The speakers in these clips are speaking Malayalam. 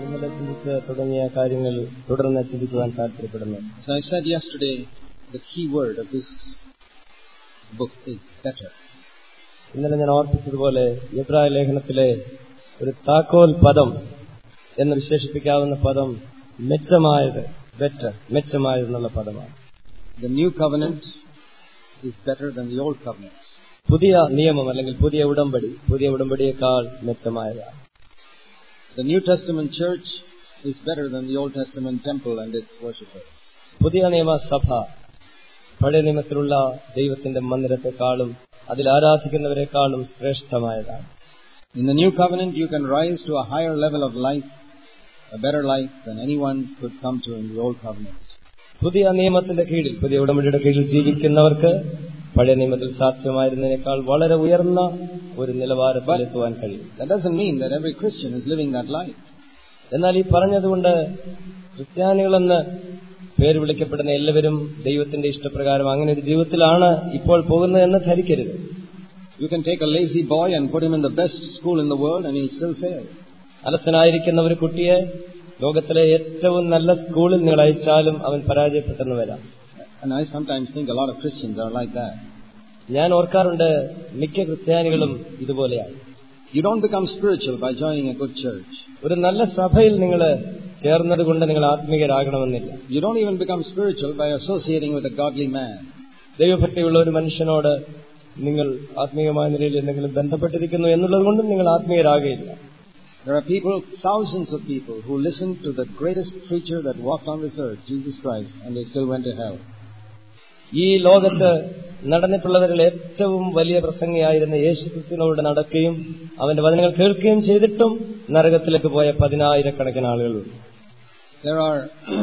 ഇന്നലെ ചിന്തിച്ച് തുടങ്ങിയ കാര്യങ്ങൾ തുടർന്ന് ചിന്തിക്കുവാൻ താല്പര്യപ്പെടുന്നു As I said yesterday, the key word of this book is better. ഇന്നലെ ഞാൻ ഓർപ്പിച്ചതുപോലെ എബ്രായ ലേഖനത്തിലെ ഒരു താക്കോൽ പദം എന്ന് വിശേഷിപ്പിക്കാവുന്ന പദം മെച്ചമായത് ബെറ്റർ മെച്ചമായത് എന്നുള്ള പദമാണ് The new covenant is better than the old covenant. പുതിയ നിയമം അല്ലെങ്കിൽ പുതിയ ഉടമ്പടി പുതിയ ഉടമ്പടിയേക്കാൾ മെച്ചമായതാണ് The New Testament church is better than the Old Testament temple and its worshippers. പുതിയ നിയമസഭ പഴയ നിയമത്തിലുള്ള ദൈവത്തിന്റെ മന്ദിരത്തെക്കാളും അതിൽ ആരാധിക്കുന്നവരെക്കാളും ശ്രേഷ്ഠമായതാണ് In the new covenant, you can rise to a higher level of life, a better life than anyone could come to in the old covenant. പുതിയ നിയമത്തിന്റെ കീഴിൽ പുതിയ ഉടമ്പടിയുടെ കീഴിൽ ജീവിക്കുന്നവർക്ക് പഴയ നിയമത്തിൽ സാധ്യമായിരുന്നതിനേക്കാൾ വളരെ ഉയർന്ന ഒരു നിലവാരത്തിൽ എത്തുവാൻ കഴിയും That doesn't mean that every Christian is living that life. എന്നാൽ ഈ പറഞ്ഞതുകൊണ്ട് ക്രിസ്ത്യാനികളെന്ന് പേര് വിളിക്കപ്പെടുന്ന എല്ലാവരും ദൈവത്തിന്റെ ഇഷ്ടപ്രകാരം അങ്ങനെ ഒരു ജീവിതത്തിലാണ് ഇപ്പോൾ പോകുന്നതെന്ന് ധരിക്കരുത് You can take a lazy boy and put him in the best school in the world and he'll still fail. അലസനായിരിക്കുന്ന ഒരു കുട്ടിയെ ലോകത്തിലെ ഏറ്റവും നല്ല സ്കൂളിൽ നിങ്ങൾ അയച്ചാലും അവൻ പരാജയപ്പെട്ടെന്ന് വരാം And I sometimes think a lot of Christians are like that. ഞാൻ ഓർക്കാറുണ്ട് മിക്ക ക്രിസ്ത്യാനികളും ഇതുപോലെയാണ് You don't become spiritual by joining a good church. ഒരു നല്ല സഭയിൽ നിങ്ങൾ ചേർന്നത് കൊണ്ട് നിങ്ങൾ ആത്മീയരാകണമെന്നില്ല You don't even become spiritual by associating with a godly man. ദൈവഭക്തിയുള്ള ഒരു മനുഷ്യനോട് നിങ്ങൾ ആത്മീയമായ നിലയിൽ എന്തെങ്കിലും ബന്ധപ്പെട്ടിരിക്കുന്നു എന്നുള്ളത് കൊണ്ടും നിങ്ങൾ ആത്മീയരാകയില്ല There are people, thousands of people, who listened to the greatest preacher that walked on this earth, Jesus Christ, and they still went to hell. ഈ ലോകത്ത് നടന്നിട്ടുള്ളവരിൽ ഏറ്റവും വലിയ പ്രസംഗിയായിരുന്ന യേശു ക്രിസ്തുവിനോട് നടക്കുകയും അവന്റെ വചനങ്ങൾ കേൾക്കുകയും ചെയ്തിട്ടും നരകത്തിലേക്ക് പോയ പതിനായിരക്കണക്കിന് ആളുകളുണ്ട് There are.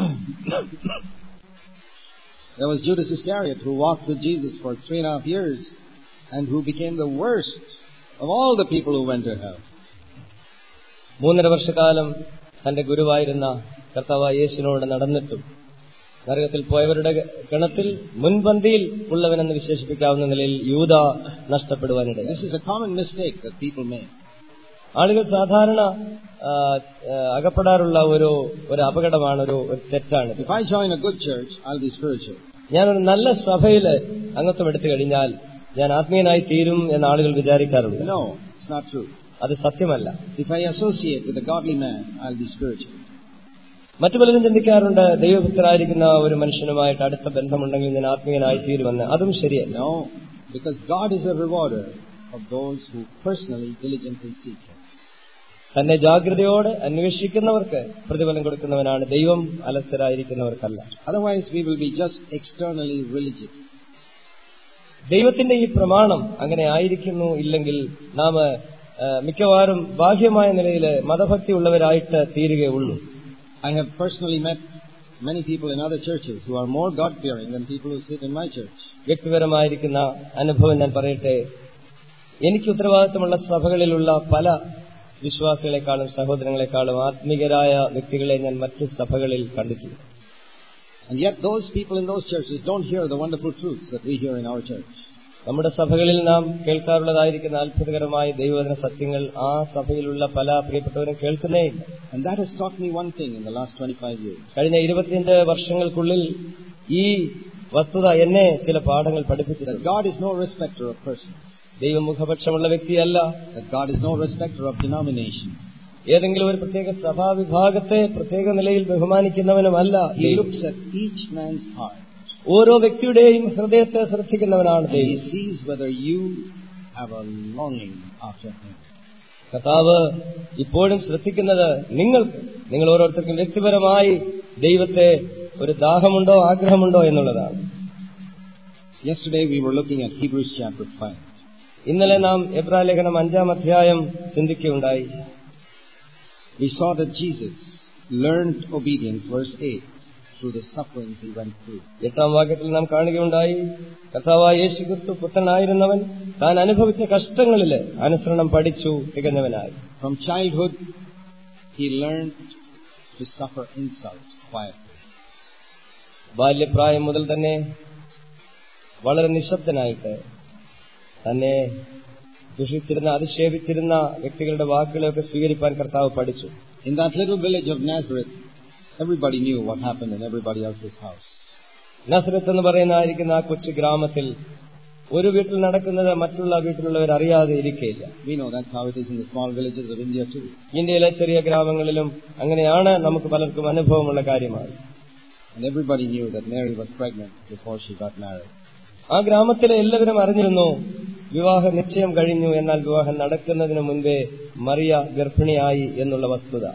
there was Judas Iscariot who walked with Jesus for three and a half years and who became the worst of all the people who went to hell. മൂന്നര വർഷക്കാലം തന്റെ ഗുരുവായിരുന്ന കർത്താവ് യേശുവിനോട് നടന്നിട്ടും നരകത്തിൽ പോയവരുടെ ഗണത്തിൽ മുൻപന്തിയിൽ ഉള്ളവനെന്ന് വിശേഷിപ്പിക്കാവുന്ന നിലയിൽ യൂത നഷ്ടപ്പെടുവാനിടയായി This is a common mistake that people make. ആളുകൾ സാധാരണ ആ, ആ, അകപ്പെടാറുള്ള ഒരു ഒരു അപകടമാണ് ഒരു ഒരു തെറ്റാണ് If I join a good church, I'll be spiritual. ഞാനൊരു നല്ല സഭയിൽ അംഗത്വം എടുത്തു കഴിഞ്ഞാൽ ഞാൻ ആത്മീയനായി തീരും എന്ന് ആളുകൾ വിചാരിക്കാറുണ്ട് No, it's not true. അത് സത്യമല്ല If I associate with a godly man, I'll be spiritual. മറ്റു പലരും ചിന്തിക്കാറുണ്ട് ദൈവഭക്തരായിരിക്കുന്ന ഒരു മനുഷ്യനുമായിട്ട് അടുത്ത ബന്ധമുണ്ടെങ്കിൽ ഞാൻ ആത്മീയനായി തീരുമെന്ന് അതും ശരിയല്ല No, because God is a rewarder of those who personally, diligently seek Him. തന്നെ ജാഗ്രതയോടെ അന്വേഷിക്കുന്നവർക്ക് പ്രതിഫലം കൊടുക്കുന്നവനാണ് ദൈവം അലസരായിരിക്കുന്നവർക്കല്ല Otherwise, we will be just externally religious. ദൈവത്തിന്റെ ഈ പ്രമാണം അങ്ങനെ ആയിരിക്കുന്നു ഇല്ലെങ്കിൽ നാം ആ, മിക്കവാറും ബാഹ്യമായ നിലയിൽ മതഭക്തി ഉള്ളവരായിട്ട് തീരുകയുള്ളൂ I have personally met many people in other churches who are more God fearing than people who sit in my church. വ്യക്തിപരമായിരിക്കുന്ന അനുഭവം ഞാൻ പറയട്ടെ എനിക്ക് ഉത്തരവാദിത്തമുള്ള സഭകളിലുള്ള പല വിശ്വാസികളെക്കാളും സഹോദരങ്ങളെക്കാളും ആത്മീകരായ വ്യക്തികളെ ഞാൻ മറ്റ് സഭകളിൽ കണ്ടിട്ടുണ്ട് And yet, those people in those churches don't hear the wonderful truths that we hear in our church. നമ്മുടെ സഭകളിൽ നാം കേൾക്കാറുള്ളതായിരിക്കുന്ന അത്ഭുതകരമായ ദൈവവചന സത്യങ്ങൾ ആ സഭയിലുള്ള പല പ്രിയപ്പെട്ടവരും കേൾക്കുന്നേയില്ല And that has taught me one thing in the last 25 years. കഴിഞ്ഞ ഇരുപത്തിയഞ്ച് വർഷങ്ങൾക്കുള്ളിൽ ഈ വസ്തുത എന്നെ ചില പാഠങ്ങൾ That പഠിപ്പിച്ചിട്ടുണ്ട് God is no respecter of persons. ദൈവം മുഖപക്ഷമുള്ള വ്യക്തിയല്ല That God is no respecter of denominations. ഏതെങ്കിലും ഒരു പ്രത്യേക സഭാവിഭാഗത്തെ പ്രത്യേക നിലയിൽ ബഹുമാനിക്കുന്നവനുമല്ല He ദൈവം. looks at each man's heart. ഓരോ വ്യക്തിയുടെയും ഹൃദയത്തെ ശ്രദ്ധിക്കുന്നവനാണ് And He ദൈവം sees whether you have a longing after Him. കർത്താവ് ഇപ്പോഴും ശ്രദ്ധിക്കുന്നത് നിങ്ങൾക്ക് നിങ്ങൾ ഓരോരുത്തർക്കും വ്യക്തിപരമായി ദൈവത്തെ ഒരു ദാഹമുണ്ടോ ആഗ്രഹമുണ്ടോ എന്നുള്ളതാണ് Yesterday we were looking at Hebrews chapter 5. ഇന്നലെ നാം എബ്രാ ലേഖനം അഞ്ചാം അധ്യായം ചിന്തിക്കുകയുണ്ടായി We saw that Jesus learned obedience, verse 8, through the sufferings he went through. എട്ടാം വാക്യത്തിൽ നാം കാണുകയുണ്ടായി കർത്താവായ യേശു ക്രിസ്തു പുത്രനായിരുന്നവൻ താൻ അനുഭവിച്ച കഷ്ടങ്ങളില് അനുസരണം പഠിച്ചു തികഞ്ഞവനായി From childhood, he learned to suffer insult quietly. ബാല്യപ്രായം മുതൽ തന്നെ വളരെ നിശബ്ദനായിട്ട് തന്നെ ദുഷിച്ചിരുന്ന അധിക്ഷേപിച്ചിരുന്ന വ്യക്തികളുടെ വാക്കുകളെയൊക്കെ സ്വീകരിപ്പാൻ കർത്താവ് പഠിച്ചു In that little village of Nazareth, everybody knew what happened in everybody else's house. Nazareth എന്ന് പറയുന്നതായിരിക്കുന്ന ആ കൊച്ചു ഗ്രാമത്തിൽ ഒരു വീട്ടിൽ നടക്കുന്നത് മറ്റുള്ള വീട്ടിലുള്ളവർ അറിയാതെ ഇരിക്കയില്ല We know that's how it is in the small villages of India too. ഇന്ത്യയിലെ ചെറിയ ഗ്രാമങ്ങളിലും അങ്ങനെയാണ് നമുക്ക് പലർക്കും അനുഭവമുള്ള കാര്യമാണ് And everybody knew that Mary was pregnant before she got married. ആ ഗ്രാമത്തിലെ എല്ലാവരും അറിഞ്ഞിരുന്നു വിവാഹ നിശ്ചയം കഴിഞ്ഞു എന്നാൽ വിവാഹം നടക്കുന്നതിന് മുൻപേ മറിയ ഗർഭിണിയായി എന്നുള്ള വസ്തുത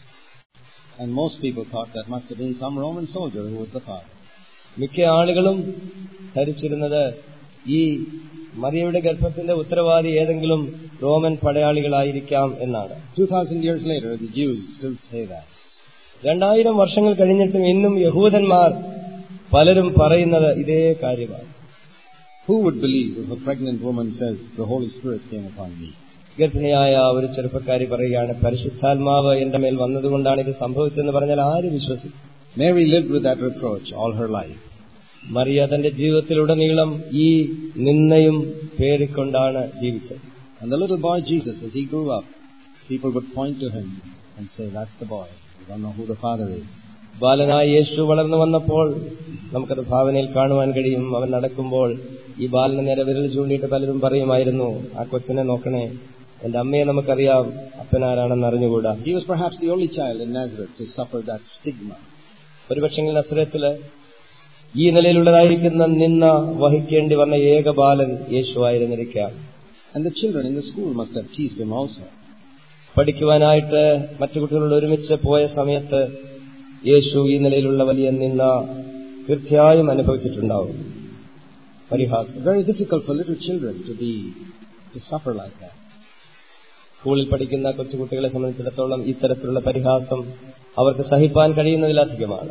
And most people thought that must have been some Roman soldier who was the father. മിക്ക ആളുകളും ധരിച്ചിരുന്നത് ഈ മറിയയുടെ ഗർഭത്തിന്റെ ഉത്തരവാദി ഏതെങ്കിലും റോമൻ പടയാളികളായിരിക്കാം എന്നാണ് 2000 years later, the Jews still say that. രണ്ടായിരം വർഷങ്ങൾ കഴിഞ്ഞിട്ടും ഇന്നും യഹൂദന്മാർ പലരും പറയുന്നത് ഇതേ കാര്യമാണ് Who would believe if a pregnant woman says, the Holy Spirit came upon me? ഗർഭിണിയായ ഒരു ചെറുപ്പക്കാരി പറയുകയാണ് പരിശുദ്ധാത്മാവ് എന്റെ മേൽ വന്നതുകൊണ്ടാണ് ഇത് സംഭവിച്ചതെന്ന് പറഞ്ഞാൽ ആര് വിശ്വസിക്കും Mary lived with that reproach all her life. Mariya തന്റെ ജീവിതത്തിലുടനീളം ഈ നിന്നയും പേറിക്കൊണ്ടാണ് ജീവിച്ചത് And the little boy Jesus, as he grew up, people would point to him and say, that's the boy. We don't know who the father is. ബാലനായ യേശു വളർന്നു വന്നപ്പോൾ നമുക്കത് ഭാവനയിൽ കാണുവാൻ കഴിയും അവൻ നടക്കുമ്പോൾ ഈ ബാലന് നേരെ വിരൽ ചൂണ്ടിയിട്ട് പലരും പറയുമായിരുന്നു ആ കൊച്ചിനെ നോക്കണേ എന്റെ അമ്മയെ നമുക്കറിയാം അപ്പനാരാണെന്ന് അറിഞ്ഞുകൂടാ He was perhaps the only child in Nazareth to suffer that stigma. ഒരുപക്ഷെങ്കിൽ നസ്രത്തില് ഈ നിലയിലുള്ളതായിരിക്കുന്ന നിന്ന വഹിക്കേണ്ടി വന്ന ഏക ബാലൻ യേശുവായിരുന്നിരിക്കാം And the children in the school must have teased him also. പഠിക്കുവാനായിട്ട് മറ്റു കുട്ടികളോട് ഒരുമിച്ച് പോയ സമയത്ത് യേശു ഈ നിലയിലുള്ള വലിയ നിന്ന തീർച്ചയായും അനുഭവിച്ചിട്ടുണ്ടാവും പരിഹാസം Very difficult for little children to be, to suffer like that. സ്കൂളിൽ പഠിക്കുന്ന കൊച്ചുകുട്ടികളെ സംബന്ധിച്ചിടത്തോളം ഇത്തരത്തിലുള്ള പരിഹാസം അവർക്ക് സഹിപ്പാൻ കഴിയുന്നതിലധികമാണ്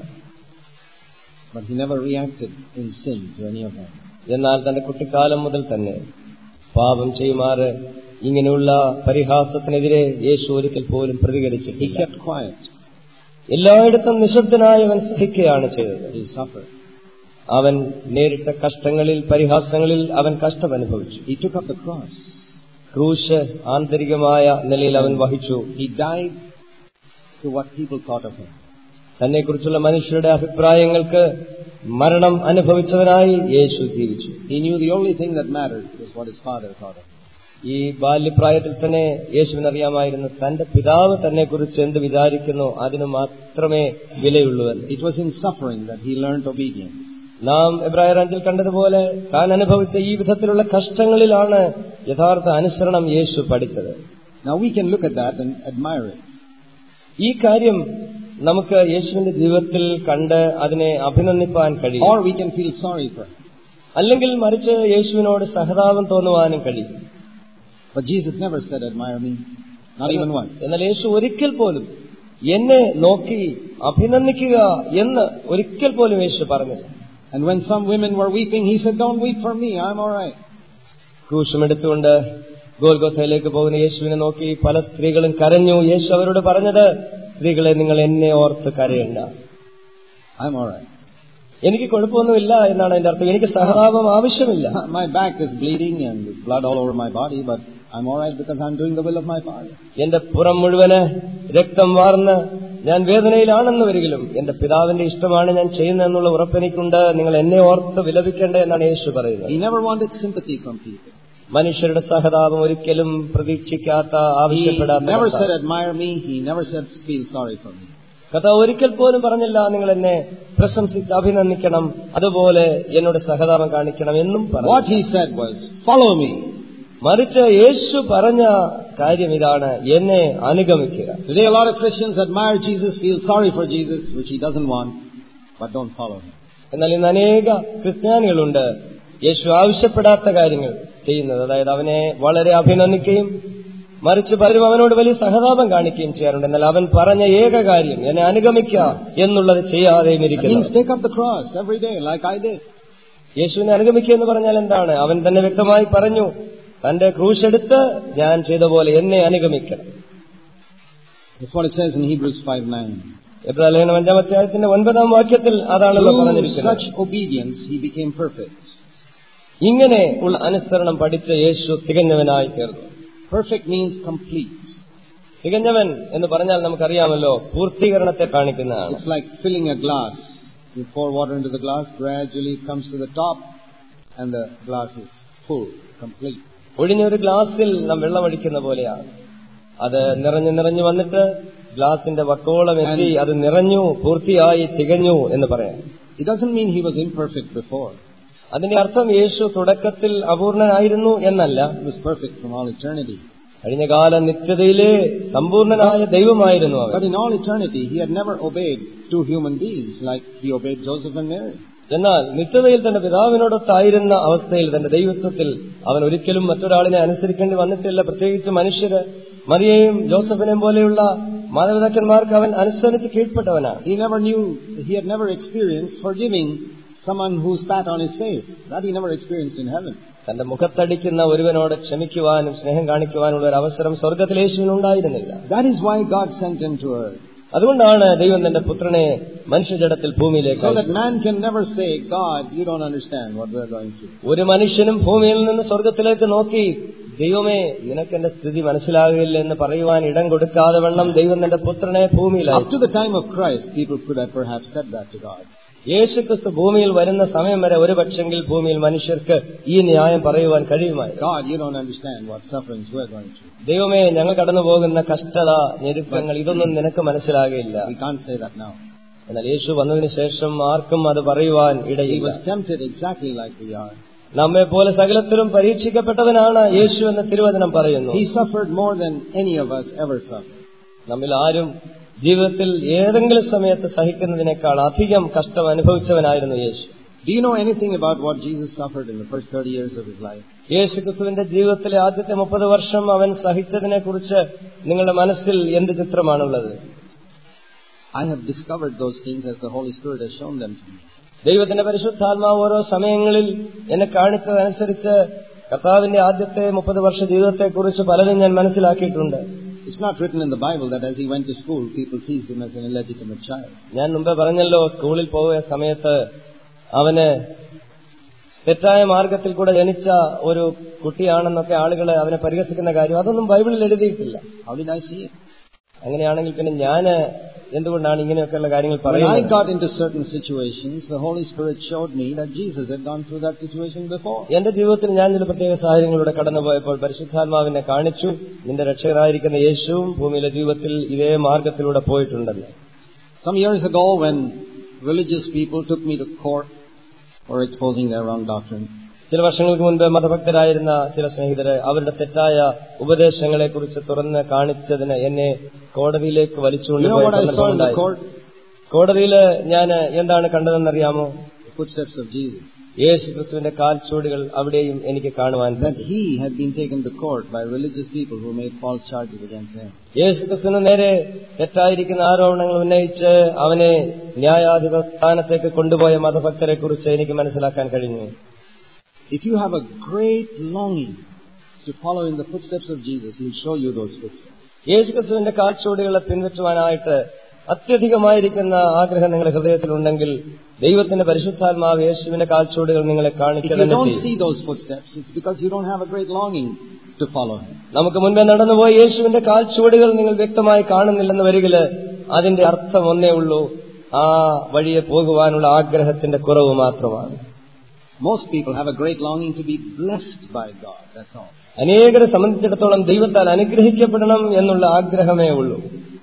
But he never reacted in sin to any of them. എന്നാൽ തന്റെ കുട്ടിക്കാലം മുതൽ തന്നെ പാപം ചെയ്യുമാറ് ഇങ്ങനെയുള്ള പരിഹാസത്തിനെതിരെ യേശു ഒരിക്കൽ പോലും He പ്രതികരിച്ചിട്ടില്ല kept quiet. എല്ലായിടത്തും നിശബ്ദനായി അവൻ സഹിക്കുകയാണ് ചെയ്തത് He suffered. അവൻ നേരിട്ട കഷ്ടങ്ങളിൽ പരിഹാസങ്ങളിൽ അവൻ കഷ്ടമനുഭവിച്ചു He took up the cross. ക്രൂശ് ആന്തരികമായ നിലയിൽ അവൻ വഹിച്ചു He died to what people thought of him. തന്നെക്കുറിച്ചുള്ള മനുഷ്യരുടെ അഭിപ്രായങ്ങൾക്ക് മരണം അനുഭവിച്ചവനായി യേശു ജീവിച്ചു He knew the only thing that mattered was what his father thought of him. ഈ ബാല്യപ്രായത്തിൽ തന്നെ യേശുവിനറിയാമായിരുന്നു തന്റെ പിതാവ് തന്നെ കുറിച്ച് എന്ത് വിചാരിക്കുന്നു അതിന് മാത്രമേ വിലയുള്ളൂ എന്ന് It was in suffering that he learned obedience. നാം എബ്രായർ അഞ്ചിൽ കണ്ടതുപോലെ താൻ അനുഭവിച്ച ഈ വിധത്തിലുള്ള കഷ്ടങ്ങളിലാണ് യഥാർത്ഥ അനുസരണം യേശു പഠിച്ചത് Now we can look at that and admire it. ഈ കാര്യം നമുക്ക് യേശുവിന്റെ ജീവിതത്തിൽ കണ്ട് അതിനെ അഭിനന്ദിപ്പാൻ കഴിയും Or we can feel sorry for him. അല്ലെങ്കിൽ മറിച്ച് യേശുവിനോട് സഹതാപം തോന്നുവാനും കഴിയും But Jesus never said, admire me. Not even once. എന്നാൽ യേശു ഒരിക്കൽ പോലും എന്നെ നോക്കി അഭിനന്ദിക്കുക എന്ന് ഒരിക്കൽ പോലും യേശു പറഞ്ഞില്ല And when some women were weeping, he said, don't weep for me. I'm alright. ക്രൂശമെടുത്തുകൊണ്ട് ഗോൽഗോഥയിലേക്ക് പോകുന്ന യേശുവിനെ നോക്കി പല സ്ത്രീകളും കരഞ്ഞു യേശു അവരോട് പറഞ്ഞത് സ്ത്രീകളെ നിങ്ങൾ എന്നെ ഓർത്ത് കരയണ്ട I'm alright. എനിക്ക് കുഴപ്പമൊന്നുമില്ല എന്നാണ് എന്റെ അർത്ഥം എനിക്ക് സഹതാപം ആവശ്യമില്ല My back is bleeding and there's blood all over my body, but I'm alright because I'm doing the will of my Father. എന്റെ പുറം മുഴുവന് രക്തം വാർന്ന് ഞാൻ വേദനയിലാണെന്ന് വരികിലും എന്റെ പിതാവിന്റെ ഇഷ്ടമാണ് ഞാൻ ചെയ്യുന്നതെന്നുള്ള ഉറപ്പെനിക്കുണ്ട് നിങ്ങൾ എന്നെ ഓർത്ത് വിലപിക്കേണ്ട എന്നാണ് യേശു പറയുന്നത് He never wanted sympathy from people. മനുഷ്യരുടെ സഹതാപം ഒരിക്കലും പ്രതീക്ഷിക്കാത്ത He ആവശ്യപ്പെടാത്ത never said, കർത്താവ്. admire me. He never said, feel sorry for me. കർത്താവ് ഒരിക്കൽ പോലും പറഞ്ഞില്ല നിങ്ങൾ എന്നെ പ്രശംസിച്ച് അഭിനന്ദിക്കണം അതുപോലെ എന്നോട് സഹതാപം കാണിക്കണം എന്നും പറഞ്ഞു What he said was, follow me. മറിച്ച് യേശു പറഞ്ഞ കാര്യം ഇതാണ് എന്നെ അനുഗമിക്കുക Today a lot of Christians admire Jesus, feel sorry for Jesus, which he doesn't want, but don't follow him. എന്നാൽ ഇന്ന് അനേക ക്രിസ്ത്യാനികളുണ്ട് യേശു ആവശ്യപ്പെടാത്ത കാര്യങ്ങൾ ചെയ്യുന്നത് അതായത് അവനെ വളരെ അഭിനന്ദിക്കുകയും മറിച്ച് പലരും അവനോട് വലിയ സഹതാപം കാണിക്കുകയും ചെയ്യാറുണ്ട് എന്നാൽ അവൻ പറഞ്ഞ ഏക കാര്യം എന്നെ അനുഗമിക്കുക എന്നുള്ളത് ചെയ്യാതെയും That ഇരിക്കുന്നു means take up the cross every day, like I did. യേശുവിനെ അനുഗമിക്കുക എന്ന് പറഞ്ഞാൽ എന്താണ് അവൻ തന്നെ വ്യക്തമായി പറഞ്ഞു തന്റെ ക്രൂശെടുത്ത് ഞാൻ ചെയ്ത പോലെ എന്നെ അനുഗമിക്കണം That's what it says in Hebrews 5 9. എബ്രാലേഖനം അഞ്ചാം അധ്യായത്തിന്റെ ഒൻപതാം വാക്യത്തിൽ അതാണല്ലോ Through പറഞ്ഞിരിക്കുന്നത് such obedience, he became perfect. ഇങ്ങനെ ഉള്ള അനുസരണം പഠിച്ച യേശു തികഞ്ഞവനായി തീർന്നു Perfect means complete. തികഞ്ഞവൻ എന്ന് പറഞ്ഞാൽ നമുക്കറിയാമല്ലോ പൂർത്തീകരണത്തെ കാണിക്കുന്നതാണ് It's like filling a glass. You pour water into the glass, gradually it comes to the top, and the glass is full, complete. ഒഴിഞ്ഞൊരു ഗ്ലാസ്സിൽ നാം വെള്ളമടിക്കുന്ന പോലെയാണ് അത് നിറഞ്ഞു നിറഞ്ഞു വന്നിട്ട് ഗ്ലാസിന്റെ വക്കോളം എത്തി അത് നിറഞ്ഞു പൂർത്തിയായി തികഞ്ഞു എന്ന് പറയാം It doesn't mean he was imperfect before. അതിന്റെ അർത്ഥം യേശു തുടക്കത്തിൽ അപൂർണനായിരുന്നു എന്നല്ല He was perfect from all eternity. കഴിഞ്ഞ കാല നിത്യതയിലെ സമ്പൂർണനായ ദൈവമായിരുന്നു അവൻ But in all eternity, he had never obeyed two human beings like he obeyed Joseph and Mary. എന്നാൽ നിത്യതയിൽ തന്റെ പിതാവിനോടൊത്തായിരുന്ന അവസ്ഥയിൽ തന്റെ ദൈവത്വത്തിൽ അവൻ ഒരിക്കലും മറ്റൊരാളിനെ അനുസരിക്കേണ്ടി വന്നിട്ടില്ല പ്രത്യേകിച്ച് മനുഷ്യര് മറിയയും ജോസഫിനെയും പോലെയുള്ള മാതാപിതാക്കന്മാർക്ക് അവൻ അനുസരിച്ച് കീഴ്പ്പെട്ടവനാണ് He never knew, he had never experienced forgiving someone who spat on his face. That he never experienced in heaven. തന്റെ മുഖത്തടിക്കുന്ന ഒരുവനോട് ക്ഷമിക്കുവാനും സ്നേഹം കാണിക്കുവാനുള്ള ഒരു അവസരം സ്വർഗത്തിൽ യേശുവിനുണ്ടായിരുന്നില്ല That is why God sent him to earth. അതുകൊണ്ടാണ് ദൈവം തന്റെ പുത്രനെ മനുഷ്യജടത്തിൽ ഭൂമിയിലേക്ക് So that അയച്ചത്. man can never say, God, you don't understand what we're going through. ഒരു മനുഷ്യനും ഭൂമിയിൽ നിന്ന് സ്വർഗത്തിലേക്ക് നോക്കി ദൈവമേ നിനക്കെന്റെ സ്ഥിതി മനസ്സിലാകില്ല എന്ന് പറയുവാൻ ഇടം കൊടുക്കാതെ വണ്ണം ദൈവം തന്റെ പുത്രനെ ഭൂമിയിൽ Up അയച്ചു to the time of Christ, people could have perhaps said that to God. യേശുക്രിസ്തു ഭൂമിയിൽ വരുന്ന സമയം വരെ ഒരു പക്ഷെങ്കിൽ ഭൂമിയിൽ മനുഷ്യർക്ക് ഈ ന്യായം പറയുവാൻ കഴിയുമായിരുന്നു God, you don't understand what sufferings we're going through. ദൈവമേ ഞങ്ങൾ കടന്നു പോകുന്ന കഷ്ടത ഞെരുക്കങ്ങൾ ഇതൊന്നും നിനക്ക് മനസ്സിലാകില്ല We can't say that now. എന്നാൽ യേശു വന്നതിന് ശേഷം ആർക്കും അത് പറയുവാൻ He ഇടയില്ല was tempted exactly like we are. നമ്മെ പോലെ സകലത്തിലും പരീക്ഷിക്കപ്പെട്ടവനാണ് യേശു എന്ന് തിരുവചനം പറയുന്നു He suffered more than any of us ever suffered. നമ്മിൽ ആരും ജീവിതത്തിൽ ഏതെങ്കിലും സമയത്ത് സഹിക്കുന്നതിനേക്കാൾ അധികം കഷ്ടം അനുഭവിച്ചവനായിരുന്നു യേശു Do you know anything about what Jesus suffered in the first 30 years of his life? യേശു ക്രിസ്തുവിന്റെ ജീവിതത്തിലെ ആദ്യത്തെ മുപ്പത് വർഷം അവൻ സഹിച്ചതിനെ കുറിച്ച് നിങ്ങളുടെ മനസ്സിൽ എന്ത് ചിത്രമാണുള്ളത് I have discovered those things as the Holy Spirit has shown them to me. ദൈവത്തിന്റെ പരിശുദ്ധാത്മാവ് ഓരോ സമയങ്ങളിൽ എന്നെ കാണിച്ചതനുസരിച്ച് കർത്താവിന്റെ ആദ്യത്തെ മുപ്പത് വർഷ ജീവിതത്തെക്കുറിച്ച് പലതും ഞാൻ മനസ്സിലാക്കിയിട്ടുണ്ട് It's not written in the Bible that as he went to school, people teased him as an illegitimate child. ഞാൻ മുമ്പേ പറഞ്ഞല്ലോ സ്കൂളിൽ പോയ സമയത്ത് അവന് തെറ്റായ മാർഗത്തിൽ കൂടെ ജനിച്ച ഒരു കുട്ടിയാണെന്നൊക്കെ ആളുകൾ അവനെ പരിഹസിക്കുന്ന കാര്യം അതൊന്നും ബൈബിളിൽ എഴുതിയിട്ടില്ല How did I see it? അങ്ങനെയാണെങ്കിൽ പിന്നെ ഞാൻ എന്തുകൊണ്ടാണ് ഇങ്ങനെയൊക്കെയുള്ള കാര്യങ്ങൾ When I പറയുന്നത് got into certain situations, the Holy Spirit showed me that Jesus had gone through that situation before. എന്റെ ജീവിതത്തിൽ ഞാൻ ചില പ്രത്യേക സാഹചര്യങ്ങളിലൂടെ കടന്നുപോയപ്പോൾ പരിശുദ്ധാത്മാവിനെ കാണിച്ചു നിന്റെ രക്ഷകരായിരിക്കുന്ന യേശുവും ഭൂമിയിലെ ജീവിതത്തിൽ ഇതേ മാർഗത്തിലൂടെ പോയിട്ടുണ്ടെന്ന് Some years ago, when religious people took me to court for exposing their wrong doctrines, ചില വർഷങ്ങൾക്ക് മുൻപ് മതഭക്തരായിരുന്ന ചില സ്നേഹിതര് അവരുടെ തെറ്റായ ഉപദേശങ്ങളെ കുറിച്ച് തുറന്ന് കാണിച്ചതിന് എന്നെ കോടതിയിലേക്ക് you വലിച്ചുകൊണ്ട് know പോയ what I saw in the സന്ദർഭമുണ്ടായി court? കോടതിയില് ഞാൻ എന്താണ് കണ്ടതെന്നറിയാമോ The footsteps of Jesus. യേശു ക്രിസ്തുവിന്റെ കാൽച്ചൂടുകൾ അവിടെയും എനിക്ക് കാണുവാൻ That പറ്റി he had been taken to court by religious people who made false charges against him. യേശു ക്രിസ്തുവിന് നേരെ തെറ്റായിരിക്കുന്ന ആരോപണങ്ങൾ ഉന്നയിച്ച് അവനെ ന്യായാധിപ സ്ഥാനത്തേക്ക് കൊണ്ടുപോയ മതഭക്തരെ കുറിച്ച് എനിക്ക് മനസ്സിലാക്കാൻ കഴിഞ്ഞു If you have a great longing to follow in the footsteps of Jesus, he'll show you those footsteps. യേശു ക്രിസ്തുവിന്റെ കാൽച്ചൂടുകളെ പിൻപറ്റുവാനായിട്ട് അത്യധികമായിരിക്കുന്ന ആഗ്രഹം നിങ്ങളുടെ ഹൃദയത്തിലുണ്ടെങ്കിൽ ദൈവത്തിന്റെ പരിശുദ്ധാത്മാവ് യേശുവിന്റെ കാൽച്ചൂടുകൾ നിങ്ങളെ If കാണിക്കുക you തന്നെ don't ചെയ്യും see those footsteps, it's because you don't have a great longing to follow him. നമുക്ക് മുൻപേ നടന്നുപോയ യേശുവിന്റെ കാൽച്ചുവടുകൾ നിങ്ങൾ വ്യക്തമായി കാണുന്നില്ലെന്ന് വരികില് അതിന്റെ അർത്ഥം ഒന്നേ ഉള്ളൂ ആ വഴിയെ പോകുവാനുള്ള ആഗ്രഹത്തിന്റെ കുറവ് മാത്രമാണ് Most people have a great longing to be blessed by God. That's all. അനേകരെ സംബന്ധിച്ചിടത്തോളം ദൈവത്താൽ അനുഗ്രഹിക്കപ്പെടണം എന്നുള്ള ആഗ്രഹമേ ഉള്ളൂ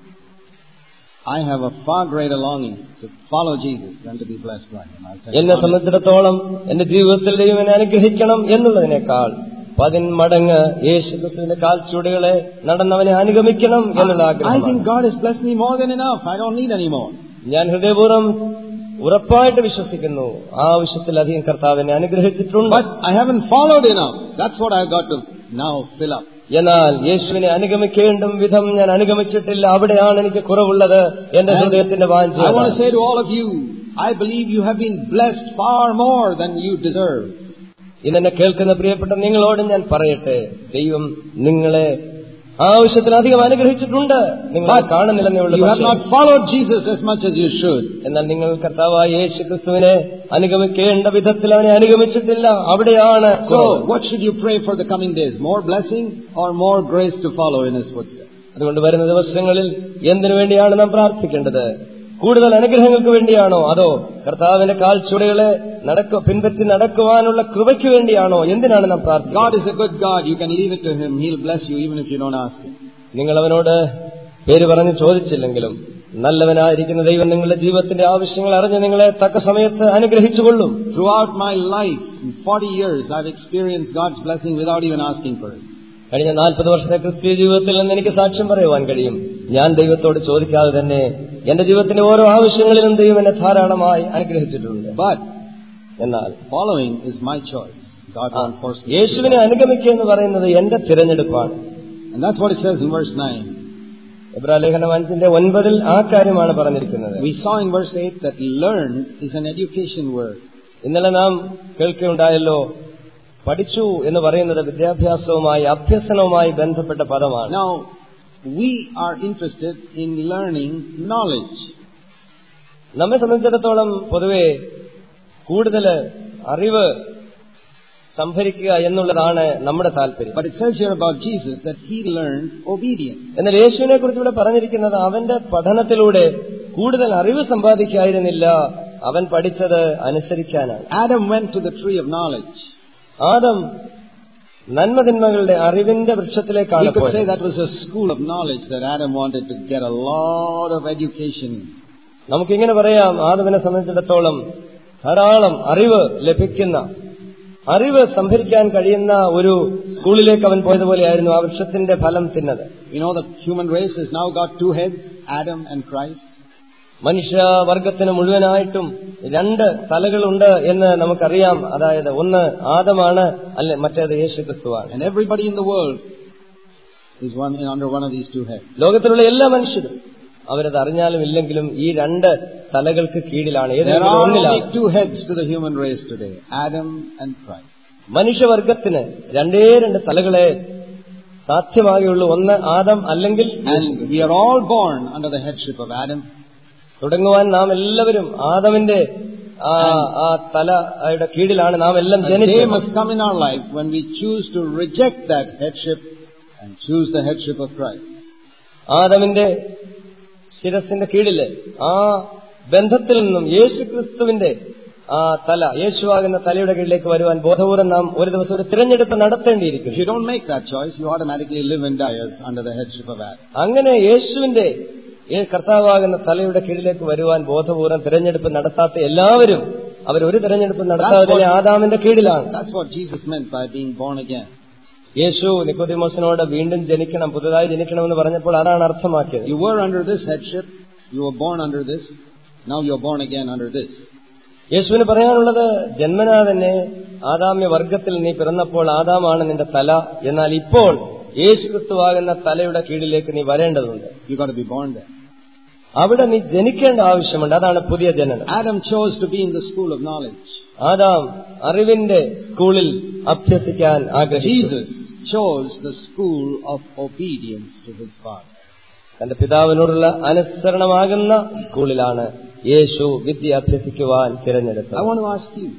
I have a far greater longing to follow Jesus than to be blessed by him. I'll tell you എന്നെ honestly. സംബന്ധിച്ചിടത്തോളം എന്റെ ജീവിതത്തിൽ ദൈവം എന്നെ അനുഗ്രഹിക്കണം എന്നുള്ളതിനേക്കാൾ പതിന്മടങ്ങ് യേശു ക്രിസ്തുവിന്റെ കാൽച്ചുവടുകളെ നടന്നവനെ അനുഗമിക്കണം എന്നുള്ള I think ആഗ്രഹം God has blessed me more than enough. I don't need any more. ഞാൻ ഹൃദയപൂർവ്വം ഉറപ്പായിട്ട് വിശ്വസിക്കുന്നു ആവശ്യത്തിലധികം കർത്താവ് എന്നെ അനുഗ്രഹിച്ചിട്ടുണ്ട് But I haven't followed enough. That's what I've got to now fill up. എന്നാൽ യേശുവിനെ അനുഗമിക്കേണ്ടും വിധം ഞാൻ അനുഗമിച്ചിട്ടില്ല അവിടെയാണ് എനിക്ക് കുറവുള്ളത് എന്റെ ഹൃദയത്തിന്റെ വാഞ്ച I want to say to all of you, I believe you have been blessed far more than you deserve. ഇന്നെന്നെ കേൾക്കുന്ന പ്രിയപ്പെട്ട നിങ്ങളോട് ഞാൻ പറയട്ടെ ദൈവം നിങ്ങളെ ആവശ്യത്തിലധികം അനുഗ്രഹിച്ചിട്ടുണ്ട് നിങ്ങൾ അത് കാണുന്നില്ലെന്നേ ഉള്ളൂ You have പക്ഷേ, not followed Jesus as much as you should. എന്നാൽ നിങ്ങൾ കർത്താവായ യേശു ക്രിസ്തുവിനെ അനുഗമിക്കേണ്ട വിധത്തിൽ അവനെ അനുഗമിച്ചിട്ടില്ല അവിടെയാണ് കുറവ്. So, what should you pray for the coming days? More blessing or more grace to follow in His footsteps? അതുകൊണ്ട് വരുന്ന ദിവസങ്ങളിൽ എന്തിനു വേണ്ടിയാണ് നാം പ്രാർത്ഥിക്കേണ്ടത് കൂടുതൽ അനുഗ്രഹങ്ങൾക്ക് വേണ്ടിയാണോ അതോ കർത്താവിന്റെ കാൽച്ചുവടുകളെ നടക്കു പിൻപറ്റി നടക്കുവാനുള്ള കൃപയ്ക്ക് വേണ്ടിയാണോ എന്തിനാണ് നാം പ്രാർത്ഥിക്കുന്നത് God is a good God. You can leave it to Him. He'll bless you even if you don't ask Him. നിങ്ങൾ അവനോട് പേര് പറഞ്ഞ് ചോദിച്ചില്ലെങ്കിലും നല്ലവനായിരിക്കുന്ന ദൈവം നിങ്ങളുടെ ജീവിതത്തിന്റെ ആവശ്യങ്ങൾ അറിഞ്ഞ് നിങ്ങളെ തക്ക സമയത്ത് അനുഗ്രഹിച്ചുകൊള്ളും Throughout my life, in 40 years, I've experienced God's blessing without even asking for it. കഴിഞ്ഞ നാൽപ്പത് വർഷത്തെ ക്രിസ്തീയ ജീവിതത്തിൽ നിന്ന് എനിക്ക് സാക്ഷ്യം പറയുവാൻ കഴിയും ഞാൻ ദൈവത്തോട് ചോദിക്കാതെ തന്നെ എന്റെ ജീവിതത്തിന്റെ ഓരോ ആവശ്യങ്ങളിലും ദൈവം എന്നെ ധാരാളമായി അനുഗ്രഹിച്ചിട്ടുണ്ട് But എന്നാൽ following is my choice. God won't force me. യേശുവിനെ അനുഗമിക്കുക എന്ന് പറയുന്നത് എന്റെ തിരഞ്ഞെടുപ്പാണ് And that's what it says in verse 9. എബ്രാലേഖനം അഞ്ചിന്റെ ഒൻപതിൽ ആ കാര്യമാണ് പറഞ്ഞിരിക്കുന്നത് We saw in verse 8 that learned is an education word. ഇന്നലെ നാം കേൾക്കുകയുണ്ടായല്ലോ പഠിച്ചു എന്ന് പറയുന്നത് വിദ്യാഭ്യാസവുമായി അഭ്യസനവുമായി ബന്ധപ്പെട്ട പദമാണ് Now, we are interested in learning knowledge. നമ്മെ സംബന്ധിച്ചിടത്തോളം പൊതുവെ കൂടുതൽ അറിവ് സംഭരിക്കുക എന്നുള്ളതാണ് നമ്മുടെ താല്പര്യം But it says here about Jesus that he learned obedience. എന്നാൽ യേശുവിനെ കുറിച്ച് ഇവിടെ പറഞ്ഞിരിക്കുന്നത് അവന്റെ പഠനത്തിലൂടെ കൂടുതൽ അറിവ് സമ്പാദിക്കായിരുന്നില്ല അവൻ പഠിച്ചത് അനുസരിക്കാനാണ് Adam went to the tree of knowledge. Adam നന്മതിന്മകളുടെ അറിവിന്റെ വൃക്ഷത്തിലേക്കാണ് We could say പോയത് that was a school of knowledge that Adam wanted to get a lot of education. നമുക്കിങ്ങനെ പറയാം ആദവിനെ സംബന്ധിച്ചിടത്തോളം ധാരാളം അറിവ് ലഭിക്കുന്ന അറിവ് സംഭരിക്കാൻ കഴിയുന്ന ഒരു സ്കൂളിലേക്ക് അവൻ പോയതുപോലെയായിരുന്നു ആ വൃക്ഷത്തിന്റെ ഫലം തിന്നത് You know, the human race has now got two heads, Adam and Christ. മനുഷ്യവർഗത്തിന് മുഴുവനായിട്ടും രണ്ട് തലകളുണ്ട് എന്ന് നമുക്കറിയാം അതായത് ഒന്ന് ആദമാണ് അല്ലെ മറ്റേത് യേശു ക്രിസ്തുവാണ് And everybody in the world is one under one of these two heads. ലോകത്തിലുള്ള എല്ലാ മനുഷ്യരും അവരത് അറിഞ്ഞാലും ഇല്ലെങ്കിലും ഈ രണ്ട് തലകൾക്ക് കീഴിലാണ് There ഏതെങ്കിലും are ഒന്നിലാണ് only two heads to the human race today, Adam and Christ. മനുഷ്യവർഗത്തിന് രണ്ടേ രണ്ട് തലകളെ സാധ്യമാകുള്ളൂ ഒന്ന് ആദം അല്ലെങ്കിൽ യേശു. And we are all born under the headship of Adam. തുടങ്ങുവാൻ നാം എല്ലാവരും ആദമിന്റെ ആ ആ തലയുടെ കീഴിലാണ് നാം എല്ലാം A day ജനിച്ചത് must come in our life when we choose to reject that headship and choose the headship of Christ. ആദമിന്റെ ശിരസിന്റെ കീഴില് ആ ബന്ധത്തിൽ നിന്നും യേശു ക്രിസ്തുവിന്റെ ആ തല യേശുവാകുന്ന തലയുടെ കീഴിലേക്ക് വരുവാൻ ബോധപൂർവ്വം നാം ഒരു ദിവസം ഒരു തിരഞ്ഞെടുപ്പ് നടത്തേണ്ടിയിരിക്കും If you don't make that choice, you automatically live and die as under the headship of Adam. അങ്ങനെ യേശുവിന്റെ ഈ കർത്താവാകുന്ന തലയുടെ കീഴിലേക്ക് വരുവാൻ ബോധപൂർവ്വം തിരഞ്ഞെടുപ്പ് നടത്താത്ത എല്ലാവരും അവർ ഒരു തിരഞ്ഞെടുപ്പ് നടത്താതെ തന്നെ ആദാമിന്റെ കീഴിലാണ് That's what Jesus meant by being born again. യേശു നിക്കോദിമോസിനോട് വീണ്ടും ജനിക്കണം പുതുതായി ജനിക്കണമെന്ന് പറഞ്ഞപ്പോൾ അതാണ് അർത്ഥമാക്കിയത് You were under this headship, you were born under this, now you're born again under this. യേശുവിന് പറയാനുള്ളത് ജന്മനാ തന്നെ ആദാമ്യ വർഗത്തിൽ നീ പിറന്നപ്പോൾ ആദാമാണ് നിന്റെ തല എന്നാൽ ഇപ്പോൾ യേശു ക്രിസ്തുവാകുന്ന തലയുടെ കീഴിലേക്ക് നീ വരേണ്ടതുണ്ട് You got to be born there. അവിടെ നീ ജനിക്കേണ്ട ആവശ്യമുണ്ട് അതാണ് പുതിയ ജനനം Adam chose to be in the school of knowledge. Adam അറിവിന്റെ സ്കൂളിൽ അഭ്യസിക്കാൻ ആഗ്രഹിച്ചു Jesus chose the school of obedience to his father. തന്റെ പിതാവിനോടുള്ള അനുസരണമാകുന്ന സ്കൂളിലാണ് യേശു വിദ്യ അഭ്യസിക്കുവാൻ I തിരഞ്ഞെടുത്തത് want to ask you,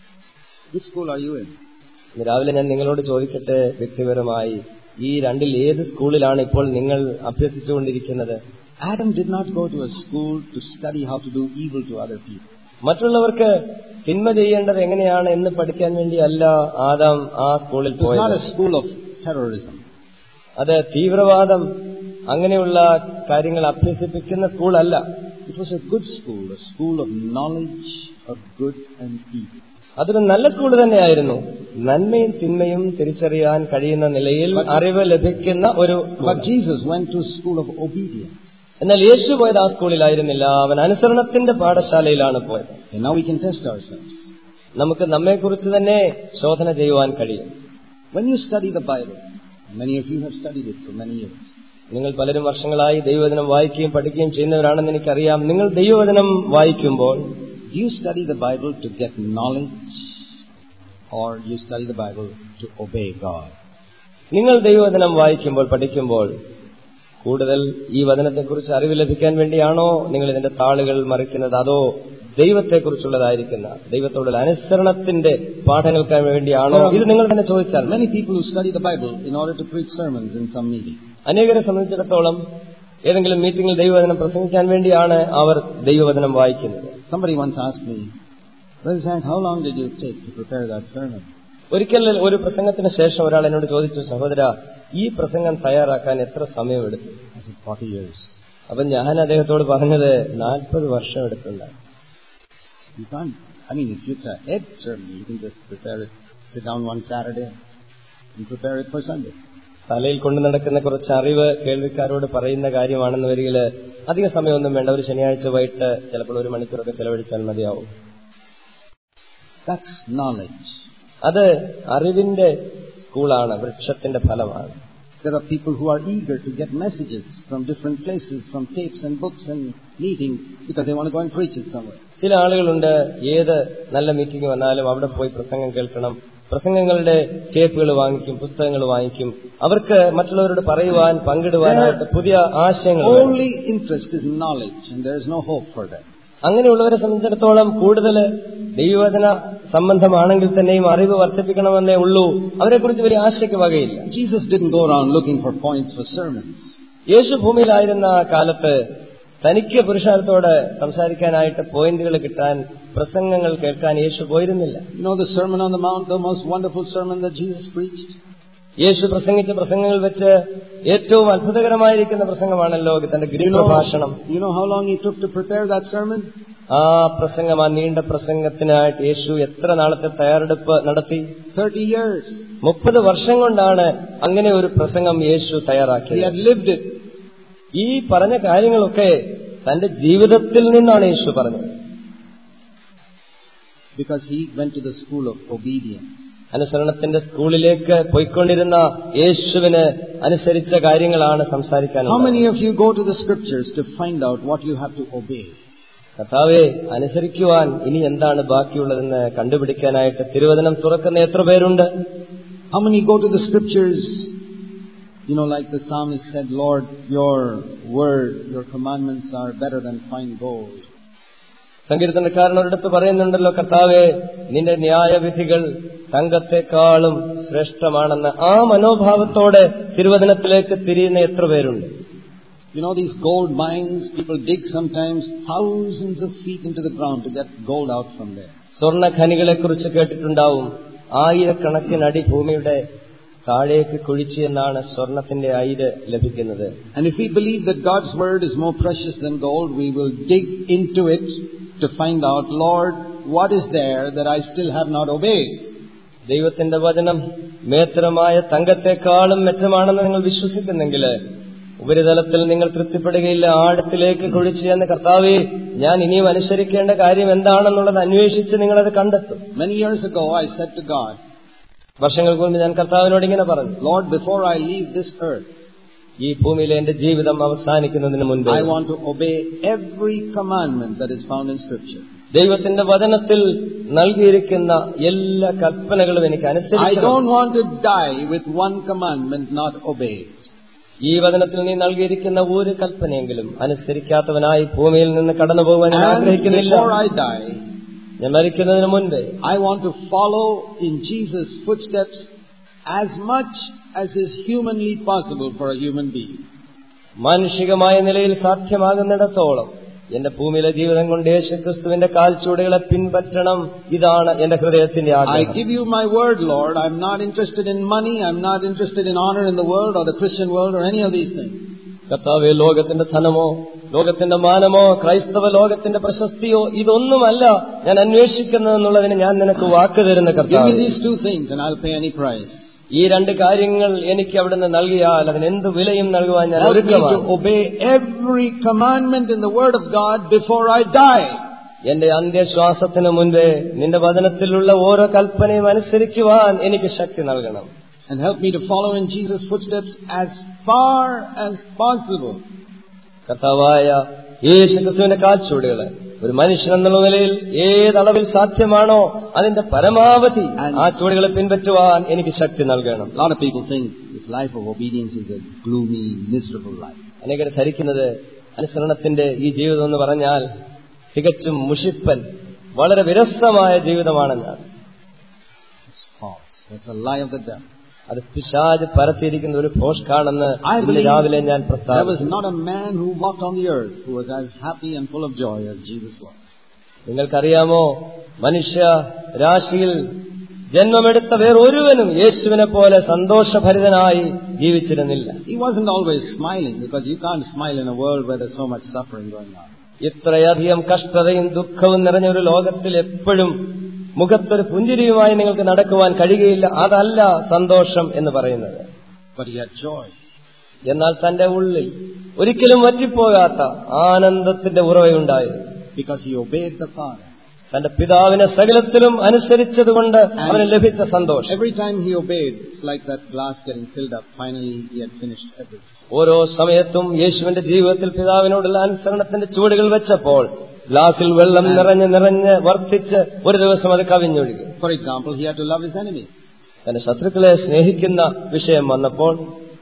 which school are you in? ഇന്ന് രാവിലെ ഞാൻ നിങ്ങളോട് ചോദിക്കട്ടെ വ്യക്തിപരമായി ഈ രണ്ടിൽ ഏത് സ്കൂളിലാണ് ഇപ്പോൾ നിങ്ങൾ അഭ്യസിച്ചുകൊണ്ടിരിക്കുന്നത് Adam did not go to a school to study how to do evil to other people. മറ്റുള്ളവർക്ക് തിന്മ ചെയ്യേണ്ടത് എങ്ങനെയാണ് എന്ന് പഠിക്കാൻ വേണ്ടിയല്ല ആദാം ആ സ്കൂളിൽ It was not പോയത് a school of terrorism. അത് തീവ്രവാദം അങ്ങനെയുള്ള കാര്യങ്ങൾ അഭ്യസിപ്പിക്കുന്ന സ്കൂളല്ല It was a good school, a school of knowledge of good and evil. അതൊരു നല്ല സ്കൂൾ തന്നെയായിരുന്നു നന്മയും തിന്മയും തിരിച്ചറിയാൻ കഴിയുന്ന നിലയിൽ അറിവ് ലഭിക്കുന്ന ഒരു school But Jesus went to a school of obedience. എന്നാൽ യേശു പോയത് ആ സ്കൂളിലായിരുന്നില്ല അവൻ അനുസരണത്തിന്റെ പാഠശാലയിലാണ് പോയത് And now we can test ourselves. നമുക്ക് നമ്മെക്കുറിച്ച് തന്നെ ശോധന ചെയ്യുവാൻ കഴിയും When you study the Bible, many of you have studied it for many years. നിങ്ങൾ പലരും വർഷങ്ങളായി ദൈവവചനം വായിക്കുകയും പഠിക്കുകയും ചെയ്യുന്നവരാണെന്ന് എനിക്കറിയാം നിങ്ങൾ ദൈവവചനം വായിക്കുമ്പോൾ Do you study the Bible to get knowledge or you study the Bible to obey God? നിങ്ങൾ ദൈവവചനം വായിക്കുമ്പോൾ പഠിക്കുമ്പോൾ കൂടുതൽ ഈ വചനത്തെക്കുറിച്ച് അറിവ് ലഭിക്കാൻ വേണ്ടിയാണോ നിങ്ങൾ ഇതിന്റെ താളുകൾ മറിക്കുന്നത് അതോ ദൈവത്തെക്കുറിച്ചുള്ളതായിരിക്കുന്ന ദൈവത്തോടുള്ള അനുസരണത്തിന്റെ പാഠങ്ങൾക്ക് വേണ്ടിയാണോ ഇത് നിങ്ങൾ തന്നെ ചോദിച്ചാൽ മതി. Many people who study the Bible in order to preach sermons in some meeting. അനേകരെ സംബന്ധിച്ചിടത്തോളം ഏതെങ്കിലും മീറ്റിംഗിൽ ദൈവവചനം പ്രസംഗിക്കാൻ വേണ്ടിയാണ് അവർ ദൈവവചനം വായിക്കുന്നത് Somebody once asked me, Brother Zach, how long did you take to prepare that sermon? ഒരിക്കൽ ഒരു പ്രസംഗത്തിന് ശേഷം ഒരാൾ എന്നോട് ചോദിച്ചു സഹോദര ഈ പ്രസംഗം തയ്യാറാക്കാൻ എത്ര സമയമെടുത്തു I said, 40 years. അപ്പൊ ഞാൻ അദ്ദേഹത്തോട് പറഞ്ഞത് നാൽപ്പത് വർഷം എടുത്തുണ്ടായി You can't, I mean, if it's a head sermon, you can just prepare it, sit down one Saturday and prepare it for Sunday. തലയിൽ കൊണ്ടു നടക്കുന്ന കുറച്ച് അറിവ് കേൾവിക്കാരോട് പറയുന്ന കാര്യമാണെന്ന് വരികിൽ അധിക സമയമൊന്നും വേണ്ട ഒരു ശനിയാഴ്ച വൈകിട്ട് ചിലപ്പോൾ ഒരു മണിക്കൂറൊക്കെ ചെലവഴിച്ചാൽ മതിയാവും That's knowledge. അത് അറിവിന്റെ സ്കൂളാണ് വൃക്ഷത്തിന്റെ ഫലമാണ് There are people who are eager to get messages from different places, from tapes and books and meetings, because they want to go and preach it somewhere. ചില ആളുകളുണ്ട് ഏത് നല്ല മീറ്റിംഗ് വന്നാലും അവിടെ പോയി പ്രസംഗം കേൾക്കണം പ്രസംഗങ്ങളുടെ ടേപ്പുകൾ വാങ്ങിക്കും പുസ്തകങ്ങൾ വാങ്ങിക്കും അവർക്ക് മറ്റുള്ളവരോട് പറയുവാൻ പങ്കിടുവാനായിട്ട് പുതിയ ആശയങ്ങൾ വേണം. Only interest is knowledge, and there is no hope for them. അങ്ങനെയുള്ളവരെ സംബന്ധിച്ചിടത്തോളം കൂടുതൽ ദൈവവചന സംബന്ധമാണെങ്കിൽ തന്നെയും അറിവ് വർദ്ധിപ്പിക്കണമെന്നേ ഉള്ളൂ അവരെക്കുറിച്ച് വലിയ ആശയ്ക്ക് വകയില്ല Jesus didn't go around looking for points for sermons. യേശു ഭൂമിയിലായിരുന്ന കാലത്ത് തനിക്ക് പുരുഷാരത്തോട് സംസാരിക്കാനായിട്ട് പോയിന്റുകൾ കിട്ടാൻ പ്രസംഗങ്ങൾ കേൾക്കാൻ യേശു പോയിരുന്നില്ല You know the Sermon on the Mount, the most wonderful sermon that Jesus preached? യേശു പ്രസംഗിച്ച പ്രസംഗങ്ങൾ വെച്ച് ഏറ്റവും അത്ഭുതകരമായിരിക്കുന്ന പ്രസംഗമാണല്ലോ തന്റെ You know, ഗിരിപ്രഭാഷണം you know how long he took to prepare that sermon? ആ പ്രസംഗം ആ നീണ്ട പ്രസംഗത്തിനായിട്ട് യേശു എത്ര നാളത്തെ തയ്യാറെടുപ്പ് നടത്തി 30 years. മുപ്പത് വർഷം കൊണ്ടാണ് അങ്ങനെ ഒരു പ്രസംഗം യേശു He തയ്യാറാക്കിയത് had lived it. ഈ പറഞ്ഞ കാര്യങ്ങളൊക്കെ തന്റെ ജീവിതത്തിൽ നിന്നാണ് യേശു പറഞ്ഞത് because he went to the school of obedience. അനുസരണത്തിന്റെ സ്കൂളിലേക്ക് പോയിക്കൊണ്ടിരുന്ന യേശുവിന് അനുസരിച്ച കാര്യങ്ങളാണ് സംസാരിക്കാൻ How many of you go to the scriptures to find out what you have to obey? കർത്താവെ അനുസരിക്കുവാൻ ഇനി എന്താണ് ബാക്കിയുള്ളതെന്ന് കണ്ടുപിടിക്കാനായിട്ട് തിരുവചനം തുറക്കുന്ന എത്ര പേരുണ്ട് How many go to the scriptures? You know, like the psalmist said, Lord, your word, your commandments are better than fine gold. സങ്കീർത്തനക്കാരൻ ഒരിടത്ത് പറയുന്നുണ്ടല്ലോ കർത്താവെ നിന്റെ ന്യായവിധികൾ തങ്കത്തെക്കാളും ശ്രേഷ്ഠമാണെന്ന് ആ മനോഭാവത്തോടെ തിരുവചനത്തിലേക്ക് തിരിയുന്ന എത്ര പേരുണ്ട് You know, these gold mines, people dig sometimes thousands of feet into the ground to get gold out from there. സ്വർണ്ണ ഖനികളെക്കുറിച്ച് കേട്ടിട്ടുണ്ടാവും ആയിരക്കണക്കിനടി ഭൂമിയുടെ താഴേക്ക് കുഴിച്ച് എന്നാണ് സ്വർണത്തിന്റെ അയിര് ലഭിക്കുന്നത് And if we believe that God's word is more precious than gold, we will dig into it to find out, Lord, what is there that I still have not obeyed? ദൈവത്തിന്റെ വചനം മേത്രമായ തങ്കത്തെക്കാളും മെച്ചമാണെന്ന് നിങ്ങൾ വിശ്വസിക്കുന്നെങ്കിൽ ഉപരിതലത്തിൽ നിങ്ങൾ തൃപ്തിപ്പെടുകയില്ല ആഴത്തിലേക്ക് കുഴിച്ച് എന്ന് കർത്താവെ ഞാൻ ഇനിയും അനുസരിക്കേണ്ട കാര്യം എന്താണെന്നുള്ളത് അന്വേഷിച്ച് നിങ്ങളത് കണ്ടെത്തും Many years ago, I said to God, വർഷങ്ങൾക്ക് മുമ്പ് ഞാൻ കർത്താവിനോട് ഇങ്ങനെ പറഞ്ഞു Lord, before I leave this earth, ഈ ഭൂമിയിലെ എന്റെ ജീവിതം അവസാനിക്കുന്നതിന് മുൻപ് I want to obey every commandment that is found in Scripture. ദൈവത്തിന്റെ വചനത്തിൽ നൽകിയിരിക്കുന്ന എല്ലാ കൽപ്പനകളും എനിക്ക് I അനുസരിക്കണം don't want to die with one commandment not obeyed. ഈ വചനത്തിൽ നീ നൽകിയിരിക്കുന്ന ഒരു കൽപ്പനയെങ്കിലും അനുസരിക്കാത്തവനായി ഭൂമിയിൽ നിന്ന് കടന്നു പോകാൻ ഞാൻ And ആഗ്രഹിക്കുന്നില്ല before I die, ഞാൻ മരിക്കുന്നതിന് മുൻപ് I want to follow in Jesus' footsteps as much as is humanly possible for a human being. മാനുഷികമായ നിലയിൽ സാധ്യമാകുന്നിടത്തോളം എന്റെ ഭൂമിയിലെ ജീവിതം കൊണ്ട് യേശുക്രിസ്തുവിന്റെ കാൽച്ചൂടുകളെ പിൻപറ്റണം ഇതാണ് എന്റെ ഹൃദയത്തിന്റെ I ആഗ്രഹം give you my word, Lord. I'm not interested in money. I'm not interested in honor in the world or the Christian world or any of these things. കർത്താവെ ലോകത്തിന്റെ ധനമോ ലോകത്തിന്റെ മാനമോ ക്രൈസ്തവ ലോകത്തിന്റെ പ്രശസ്തിയോ ഇതൊന്നുമല്ല ഞാൻ അന്വേഷിക്കുന്നതെന്നുള്ളതിന് ഞാൻ നിനക്ക് വാക്ക് തരുന്ന Give me കർത്താവ് these two things and I'll pay any price. ഈ രണ്ട് കാര്യങ്ങൾ എനിക്ക് അവിടുന്ന് നൽകിയാൽ അതിന് എന്ത് വിലയും നൽകുവാൻ ഞാൻ Help me ഒരുക്കമാണ് to obey every commandment in the word of God before I die. എന്റെ അന്ത്യശ്വാസത്തിന് മുൻപേ നിന്റെ വചനത്തിലുള്ള ഓരോ കൽപ്പനയും അനുസരിക്കുവാൻ എനിക്ക് ശക്തി നൽകണം And help me to follow in Jesus' footsteps as far as possible. കർത്താവായ യേശു ക്രിസ്തുവിന്റെ കാൽച്ചൂടുകള് ഒരു മനുഷ്യൻ എന്നുള്ള നിലയിൽ ഏതളവിൽ സാധ്യമാണോ അതിന്റെ പരമാവധി ആ ചൂടുകളെ പിൻപറ്റുവാൻ എനിക്ക് ശക്തി നൽകണം A lot of people think this life of obedience is a gloomy, miserable life. അനേകർ ധരിക്കുന്നത് അനുസരണത്തിന്റെ ഈ ജീവിതം എന്ന് പറഞ്ഞാൽ തികച്ചും മുഷിപ്പൻ വളരെ വിരസമായ ജീവിതമാണെന്നാണ് It's false. It's a lie of the devil. അത് പിശാജ് പരത്തിയിരിക്കുന്ന ഒരു പോസ്റ്റാണെന്ന് I ഇന്ന് believe രാവിലെ ഞാൻ There was പ്രസ്താവിച്ചു not a man who walked on the earth who was as happy and full of joy as Jesus was. നിങ്ങൾക്കറിയാമോ മനുഷ്യ രാശിയിൽ ജന്മമെടുത്ത വേറൊരുവനും യേശുവിനെ പോലെ സന്തോഷഭരിതനായി ജീവിച്ചിരുന്നില്ല He wasn't always smiling because you can't smile in a world where there's so much suffering going on. ഇത്രയധികം കഷ്ടതയും ദുഃഖവും നിറഞ്ഞ ഒരു ലോകത്തിൽ എപ്പോഴും മുഖത്തൊരു പുഞ്ചിരിയുമായി നിങ്ങൾക്ക് നടക്കുവാൻ കഴിയുകയില്ല അതല്ല സന്തോഷം എന്ന് പറയുന്നത് But he had joy. എന്നാൽ തന്റെ ഉള്ളിൽ ഒരിക്കലും വറ്റിപ്പോകാത്ത ആനന്ദത്തിന്റെ ഉറവയുണ്ടായിരുന്നു because he obeyed the Father. തന്റെ പിതാവിനെ സകലത്തിലും അനുസരിച്ചതുകൊണ്ട് അവന് ലഭിച്ച സന്തോഷം Every time he obeyed, it's like that glass getting filled up. Finally, he had finished everything. ഓരോ സമയത്തും യേശുവിന്റെ ജീവിതത്തിൽ പിതാവിനോടുള്ള അനുസരണത്തിന്റെ ചുവടുകൾ വെച്ചപ്പോൾ ഗ്ലാസിൽ വെള്ളം നിറഞ്ഞ് നിറഞ്ഞ് വർദ്ധിച്ച് ഒരു ദിവസം അത് കവിഞ്ഞൊഴുകി For example, he had to love his enemies. തന്റെ ശത്രുക്കളെ സ്നേഹിക്കുന്ന വിഷയം വന്നപ്പോൾ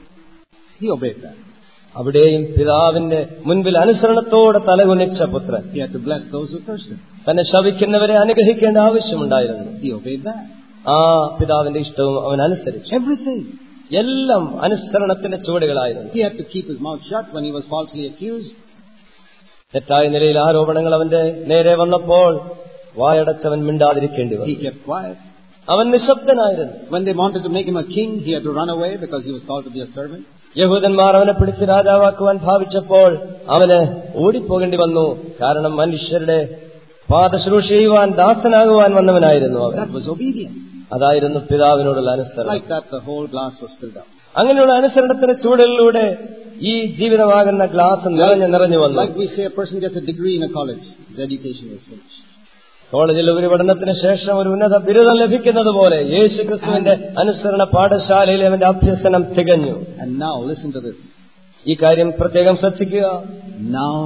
He obeyed that. അവിടെയും പിതാവിന്റെ മുൻപിൽ അനുസരണത്തോടെ തലകുനിച്ച പുത്രൻ He had to bless those who cursed him. തന്നെ ശവിക്കുന്നവരെ അനുഗ്രഹിക്കേണ്ട ആവശ്യമുണ്ടായിരുന്നു He obeyed that. ആ പിതാവിന്റെ ഇഷ്ടവും അവൻ അനുസരിച്ചു Everything. എല്ലാം അനുസരണത്തിന്റെ ചുവടുകളായിരുന്നു He had to keep his mouth shut when he was falsely accused. തെറ്റായ നിലയിൽ ആരോപണങ്ങൾ അവന്റെ നേരെ വന്നപ്പോൾ വായടച്ചവൻ മിണ്ടാതിരിക്കേണ്ടി He വന്നു kept quiet. അവൻ നിശബ്ദനായിരുന്നു When they wanted to make him a king, he had to run away because he was called to be a servant. യഹൂദന്മാർ അവനെ പിടിച്ച് രാജാവാക്കുവാൻ ഭാവിച്ചപ്പോൾ അവന് ഓടിപ്പോകേണ്ടി വന്നു കാരണം മനുഷ്യരുടെ പാദശുശ്രൂഷ ചെയ്യുവാൻ ദാസനാകുവാൻ വന്നവനായിരുന്നു അവൻ That was obedience. അതായിരുന്നു പിതാവിനോടുള്ള അനുസരണം Like that, the whole glass was filled up. അങ്ങനെയുള്ള അനുസരണത്തിന്റെ ചൂടലിലൂടെ ഈ ജീവിതമാകുന്ന ഗ്ലാസ് നിറഞ്ഞു നിറഞ്ഞു വന്നു Like we say, a person gets a degree in a college, his education is finished. കോളേജിൽ ഉപരിപഠനത്തിന് ശേഷം ഒരു ഉന്നത ബിരുദം ലഭിക്കുന്നത് പോലെ യേശു ക്രിസ്തുവിന്റെ അനുസരണ പാഠശാലയിൽ അവന്റെ അഭ്യസനം തികഞ്ഞു And now, listen to this. ഈ കാര്യം പ്രത്യേകം ശ്രദ്ധിക്കുക Now,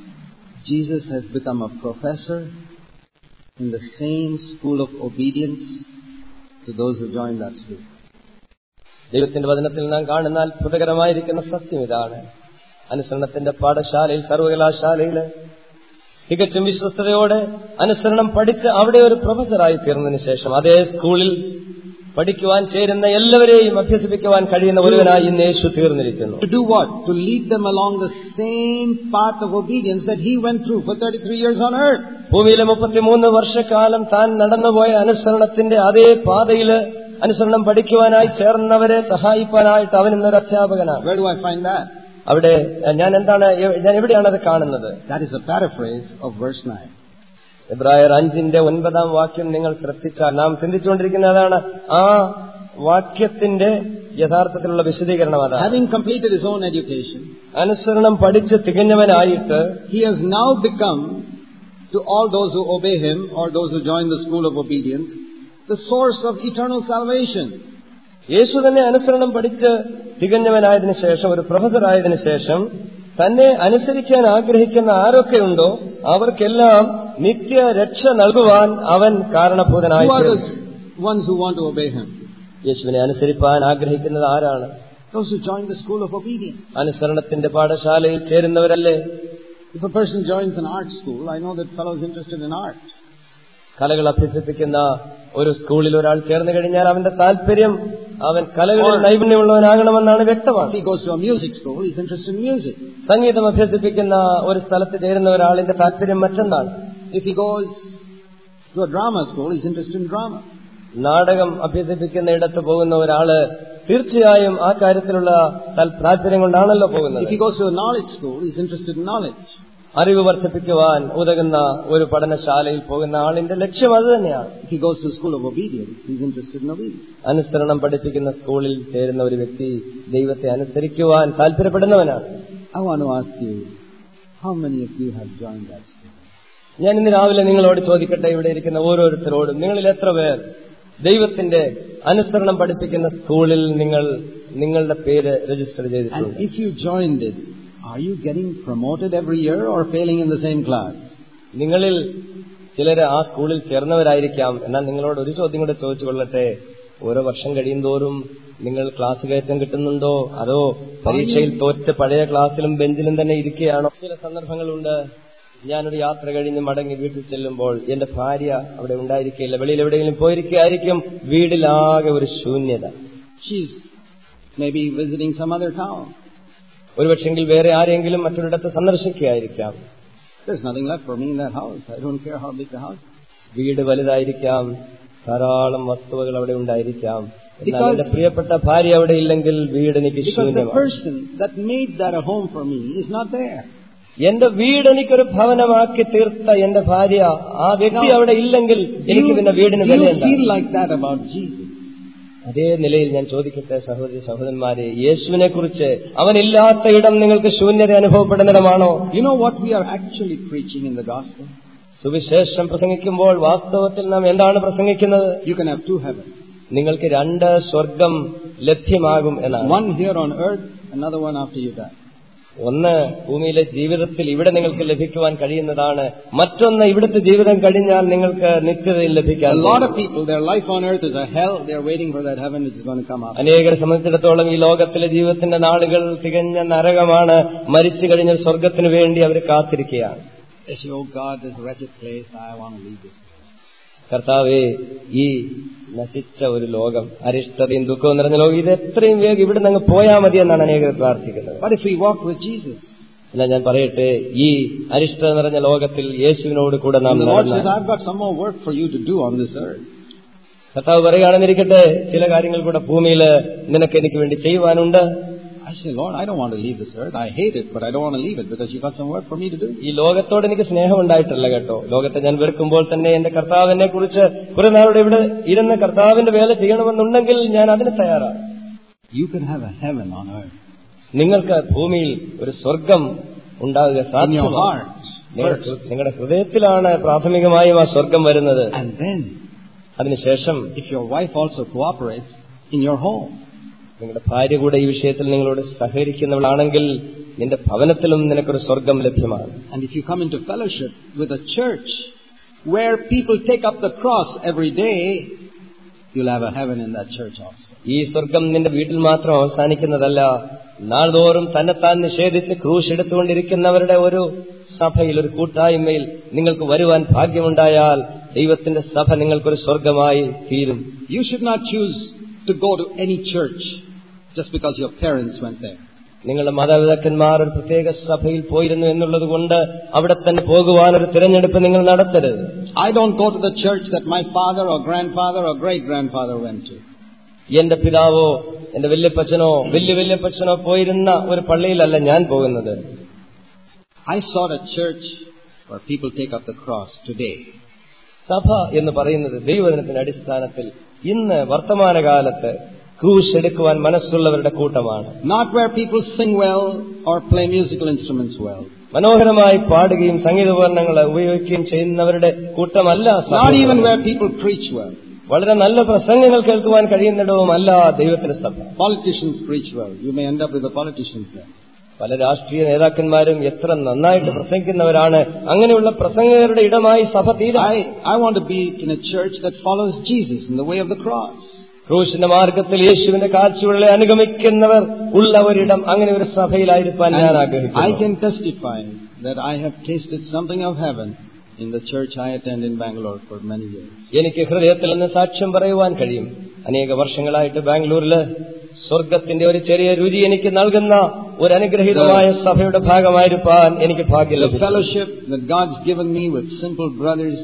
Jesus has become a professor in the same school of obedience to those who join that school. ദൈവത്തിന്റെ വചനത്തിൽ നാം കാണുന്ന അത്ഭുതകരമായിരിക്കുന്ന സത്യം ഇതാണ് അനുസരണത്തിന്റെ പാഠശാലയിൽ സർവകലാശാലയിൽ തികച്ചും വിശ്വസ്തയോടെ അനുസരണം പഠിച്ച് അവിടെ ഒരു പ്രൊഫസറായി തീർന്നതിന് ശേഷം അതേ സ്കൂളിൽ പഠിക്കുവാൻ ചേരുന്ന എല്ലാവരെയും അഭ്യസിപ്പിക്കുവാൻ കഴിയുന്ന ഒരുവനായി ഇന്ന് യേശു തീർന്നിരിക്കുന്നു To do what? To lead them along the same path of obedience that he went through for 33 years on earth. ഭൂമിയിലെ മുപ്പത്തിമൂന്ന് വർഷക്കാലം താൻ നടന്നുപോയ അനുസരണത്തിന്റെ അതേ പാതയില് അനുസരണം പഠിക്കുവാനായി ചേർന്നവരെ സഹായിക്കാനായിട്ട് അവൻ ഇന്നൊരു അധ്യാപകനാണ് Where do I find that? അവിടെ ഞാൻ എന്താണ് ഞാൻ എവിടെയാണ് അത് കാണുന്നത് That is a paraphrase of verse 9. എബ്രായർ അഞ്ചിന്റെ ഒൻപതാം വാക്യം നിങ്ങൾ ശ്രദ്ധിച്ചാൽ നാം ചിന്തിച്ചുകൊണ്ടിരിക്കുന്ന അതാണ് ആ വാക്യത്തിന്റെ യഥാർത്ഥത്തിലുള്ള വിശദീകരണം അതാണ് Having completed his own education, അനുസരണം പഠിച്ച് തികഞ്ഞവനായിട്ട് he has now become, to all those who obey him or those who join the school of obedience, the source of eternal salvation. യേശു തന്നെ അനുസരണം പഠിച്ച് തികഞ്ഞവനായതിനു ശേഷം ഒരു പ്രൊഫസറായതിനു ശേഷം തന്നെ അനുസരിക്കാൻ ആഗ്രഹിക്കുന്ന ആരൊക്കെയുണ്ടോ അവർക്കെല്ലാം നിത്യ രക്ഷ നൽകുവാൻ അവൻ കാരണഭൂതനായി Who are തീർന്നു. the ones who want to obey him? യേശുവിനെ അനുസരിപ്പാൻ ആഗ്രഹിക്കുന്നത് ആരാണ് Those who join the school of obedience. അനുസരണത്തിന്റെ പാഠശാലയിൽ ചേരുന്നവരല്ലേ If a person joins an art school, I know that fellow is interested in art. കലകൾ അഭ്യസിപ്പിക്കുന്ന ഒരു സ്കൂളിൽ ഒരാൾ ചേർന്ന് കഴിഞ്ഞാൽ അവന്റെ താല്പര്യം അവൻ കലകളിൽ നൈപുണ്യമുള്ളവനാകണമെന്നാണ് If വ്യക്തമാണ് he goes to a music school, he's interested in music. സംഗീതം അഭ്യസിപ്പിക്കുന്ന ഒരു സ്ഥലത്ത് ചേരുന്ന ഒരാളിന്റെ താല്പര്യം മറ്റൊന്നാണ് If he goes to a drama school, he's interested in drama. നാടകം അഭ്യസിപ്പിക്കുന്ന ഇടത്ത് പോകുന്ന ഒരാള് തീർച്ചയായും ആ കാര്യത്തിലുള്ള താൽ- താല്പര്യം കൊണ്ടാണല്ലോ പോകുന്നത് If he goes to a knowledge school, he's interested in knowledge. അറിവ് വർദ്ധിപ്പിക്കുവാൻ ഉതകുന്ന ഒരു പഠനശാലയിൽ പോകുന്ന ആളിന്റെ ലക്ഷ്യം അത് തന്നെയാണ് If he goes to a school of obedience, he's interested in obedience. അനുസരണം പഠിപ്പിക്കുന്ന സ്കൂളിൽ ചേരുന്ന ഒരു വ്യക്തി ദൈവത്തെ അനുസരിക്കുവാൻ താല്പര്യപ്പെടുന്നവനാണ് I want to ask you, how many of you have joined that school? ഞാൻ ഇന്ന് രാവിലെ നിങ്ങളോട് ചോദിക്കട്ടെ ഇവിടെ ഇരിക്കുന്ന ഓരോരുത്തരോടും നിങ്ങളിൽ എത്ര പേർ ദൈവത്തിന്റെ അനുസരണം പഠിപ്പിക്കുന്ന സ്കൂളിൽ നിങ്ങൾ നിങ്ങളുടെ പേര് രജിസ്റ്റർ And ചെയ്തിട്ടുണ്ട് if you joined it, are you getting promoted every year or failing in the same class? നിങ്ങളിൽ ചിലര് ആ സ്കൂളിൽ ചേർന്നവരായിരിക്കാം എന്നാൽ നിങ്ങളോട് ഒരു ചോദ്യം കൂടെ ചോദിച്ചു കൊള്ളട്ടെ ഓരോ വർഷം കഴിയും തോറും നിങ്ങൾ ക്ലാസ് കയറ്റം കിട്ടുന്നുണ്ടോ അതോ പരീക്ഷയിൽ തോറ്റ് പഴയ ക്ലാസ്സിലും ബെഞ്ചിലും തന്നെ ഇരിക്കുകയാണോ ചില സന്ദർഭങ്ങളുണ്ട് ഞാനൊരു യാത്ര കഴിഞ്ഞ് മടങ്ങി വീട്ടിൽ ചെല്ലുമ്പോൾ എന്റെ ഭാര്യ അവിടെ ഉണ്ടായിരിക്കില്ല വെളിയിൽ എവിടെയെങ്കിലും പോയിരിക്കുകയായിരിക്കും വീടിലാകെ ഒരു ശൂന്യത She's maybe visiting some other town. ഒരുപക്ഷെങ്കിൽ വേറെ ആരെങ്കിലും മറ്റൊരിടത്ത് സന്ദർശിക്കുകയായിരിക്കാം There's nothing left for me in that house. I don't care how big the house is. വീട് വലുതായിരിക്കാം ധാരാളം വസ്തുവകൾ അവിടെ ഉണ്ടായിരിക്കാം എന്നാൽ Because- എന്റെ പ്രിയപ്പെട്ട ഭാര്യ അവിടെ ഇല്ലെങ്കിൽ വീട് എനിക്ക് Because the ശൂന്യമാണ് person that made that a home for me is not there. എന്റെ വീട് എനിക്കൊരു ഭവനമാക്കി തീർത്ത എന്റെ ഭാര്യ ആ വ്യക്തി Now, അവിടെ ഇല്ലെങ്കിൽ എനിക്ക് പിന്നെ വീടിന് do വില you എന്താ feel like that about Jesus? അതേ നിലയിൽ ഞാൻ ചോദിക്കട്ടെ സഹോദരി സഹോദരന്മാരെ യേശുവിനെ കുറിച്ച് അവനില്ലാത്ത ഇടം നിങ്ങൾക്ക് ശൂന്യത അനുഭവപ്പെടുന്നിടമാണോ You know what we are actually preaching in the gospel? സുവിശേഷം പ്രസംഗിക്കുമ്പോൾ വാസ്തവത്തിൽ നാം എന്താണ് പ്രസംഗിക്കുന്നത് You can have two heavens. നിങ്ങൾക്ക് രണ്ട് സ്വർഗം ലഭ്യമാകും എന്നാണ് One here on earth, another one after you die. ഒന്ന് ഭൂമിയിലെ ജീവിതത്തിൽ ഇവിടെ നിങ്ങൾക്ക് ലഭിക്കുവാൻ കഴിയുന്നതാണ് മറ്റൊന്ന് ഇവിടുത്തെ ജീവിതം കഴിഞ്ഞാൽ നിങ്ങൾക്ക് നിത്യതയിൽ ലഭിക്കാൻ A lot പോകുന്നു. of people, their life on earth is a hell. They're waiting for that heaven which is going to come up. അനേകരെ സംബന്ധിച്ചിടത്തോളം ഈ ലോകത്തിലെ ജീവിതത്തിന്റെ നാളുകൾ തികഞ്ഞ നരകമാണ് മരിച്ചു കഴിഞ്ഞ സ്വർഗത്തിനു വേണ്ടി അവർ കാത്തിരിക്കുകയാണ് They say, oh God, this wretched place, I want to leave this. കർത്താവേ ഈ നശിച്ച ഒരു ലോകം അരിഷ്ടതയും ദുഃഖവും നിറഞ്ഞ ലോകം ഇത് എത്രയും വേഗം ഇവിടെ നിന്ന് പോയാൽ മതി എന്നാണ് അനേകർ പ്രാർത്ഥിക്കുന്നത് But if we walk with Jesus, എന്നാൽ ഞാൻ പറയട്ടെ ഈ അരിഷ്ടത നിറഞ്ഞ ലോകത്തിൽ യേശുവിനോട് കൂടെ നാം and the Lord നടന്നാൽ says, I've got some more work for you to do on this earth. കർത്താവ് പറയുകയാണെന്നിരിക്കട്ടെ ചില കാര്യങ്ങൾ കൂടെ ഭൂമിയിൽ നിനക്ക് എനിക്ക് വേണ്ടി ചെയ്യുവാനുണ്ട് I say, Lord, I don't want to leave this earth. I hate it, but I don't want to leave it because you've got some work for me to do. ഈ ലോകത്തോട് എനിക്ക് സ്നേഹമുണ്ടായിട്ടില്ല കേട്ടോ ലോകത്തെ ഞാൻ വെറുക്കുമ്പോൾ തന്നെ എന്റെ കർത്താവിനെ കുറിച്ച് കുറെ നാളുടെ ഇവിടെ ഇരുന്ന് കർത്താവിന്റെ വേല ചെയ്യണമെന്നുണ്ടെങ്കിൽ ഞാൻ അതിന് തയ്യാറാണ് You can have a heaven on earth. നിങ്ങൾക്ക് ഭൂമിയിൽ ഒരു സ്വർഗം ഉണ്ടാകുക In your സാധ്യമാണ് heart. നിങ്ങൾക്ക് First. നിങ്ങളുടെ ഹൃദയത്തിലാണ് പ്രാഥമികമായും ആ സ്വർഗം വരുന്നത് And then, അതിനുശേഷം if your wife also cooperates, in your home. നിങ്ങളുടെ ഭാര്യ കൂടെ ഈ വിഷയത്തിൽ നിങ്ങളോട് സഹകരിക്കുന്നവളാണെങ്കിൽ നിന്റെ ഭവനത്തിലും നിനക്കൊരു സ്വർഗം ലഭ്യമാണ് And if you come into fellowship with a church where people take up the cross every day, you'll have a heaven in that church also. ഈ സ്വർഗം നിന്റെ വീട്ടിൽ മാത്രം അവസാനിക്കുന്നതല്ല നാൾതോറും തന്നെത്താൻ നിഷേധിച്ച് ക്രൂശ് എടുത്തുകൊണ്ടിരിക്കുന്നവരുടെ ഒരു സഭയിൽ ഒരു കൂട്ടായ്മയിൽ നിങ്ങൾക്ക് വരുവാൻ ഭാഗ്യമുണ്ടായാൽ ദൈവത്തിന്റെ സഭ നിങ്ങൾക്കൊരു സ്വർഗമായി തീരും You should not choose to go to any church just because your parents went there. നിങ്ങളുടെ മാതാപിതാക്കന്മാർ ഒരു പ്രത്യേക സഭയിൽ പോയിരുന്നു എന്നുള്ളത് കൊണ്ട് അവിടെ തന്നെ പോകുവാൻ ഒരു തിരഞ്ഞെടുപ്പ് നിങ്ങൾ നടത്തരുത് I don't go to the church that my father or grandfather or great grandfather went to. എന്റെ പിതാവോ എന്റെ വല്യപ്പച്ചനോ വലിയ വല്യപ്പച്ചനോ പോയിരുന്ന ഒരു പള്ളിയിലല്ല ഞാൻ പോകുന്നത് I sought a church where people take up the cross today. സഭ എന്ന് പറയുന്നത് ദൈവദിനത്തിന്റെ അടിസ്ഥാനത്തിൽ ഇന്ന് വർത്തമാനകാലത്ത് ക്രൂശ് എടുക്കുവാൻ മനസ്സുള്ളവരുടെ കൂട്ടമാണ് Not where people sing well or play musical instruments well. മനോഹരമായി പാടുകയും സംഗീതോപകരണങ്ങൾ ഉപയോഗിക്കുകയും ചെയ്യുന്നവരുടെ കൂട്ടമല്ല സഭ. Not even where people preach well. വളരെ നല്ല പ്രസംഗങ്ങൾ കേൾക്കുവാൻ കഴിയുന്നിടവുമല്ല ദൈവത്തിന്റെ സഭ Politicians preach well. You may end up with the politicians there. പല രാഷ്ട്രീയ നേതാക്കന്മാരും എത്ര നന്നായിട്ട് പ്രസംഗിക്കുന്നവരാണ് അങ്ങനെയുള്ള പ്രസംഗകരുടെ ഇടമായി സഭ തീരാ I, I want to be in a church that follows Jesus in the way of the cross. ക്രൂശിന്റെ മാർഗത്തിൽ യേശുവിന്റെ കാഴ്ചകളെ അനുഗമിക്കുന്നവർ ഉള്ള ഒരിടം അങ്ങനെ ഒരു സഭയിലായിരിക്കാൻ ഞാൻ And I ആഗ്രഹിക്കുന്നു can testify that I have tasted something of heaven in the church I attend in Bangalore for many years. എനിക്ക് ഹൃദയത്തിൽ നിന്ന് സാക്ഷ്യം പറയുവാൻ കഴിയും അനേക വർഷങ്ങളായിട്ട് ബാംഗ്ലൂരില് സ്വർഗത്തിന്റെ ഒരു ചെറിയ രുചി എനിക്ക് നൽകുന്ന ഒരു അനുഗ്രഹീതമായ സഭയുടെ ഭാഗമായിരിക്കാൻ എനിക്ക് ഭാഗ്യം The ലഭിച്ചു fellowship that God's given me with simple brothers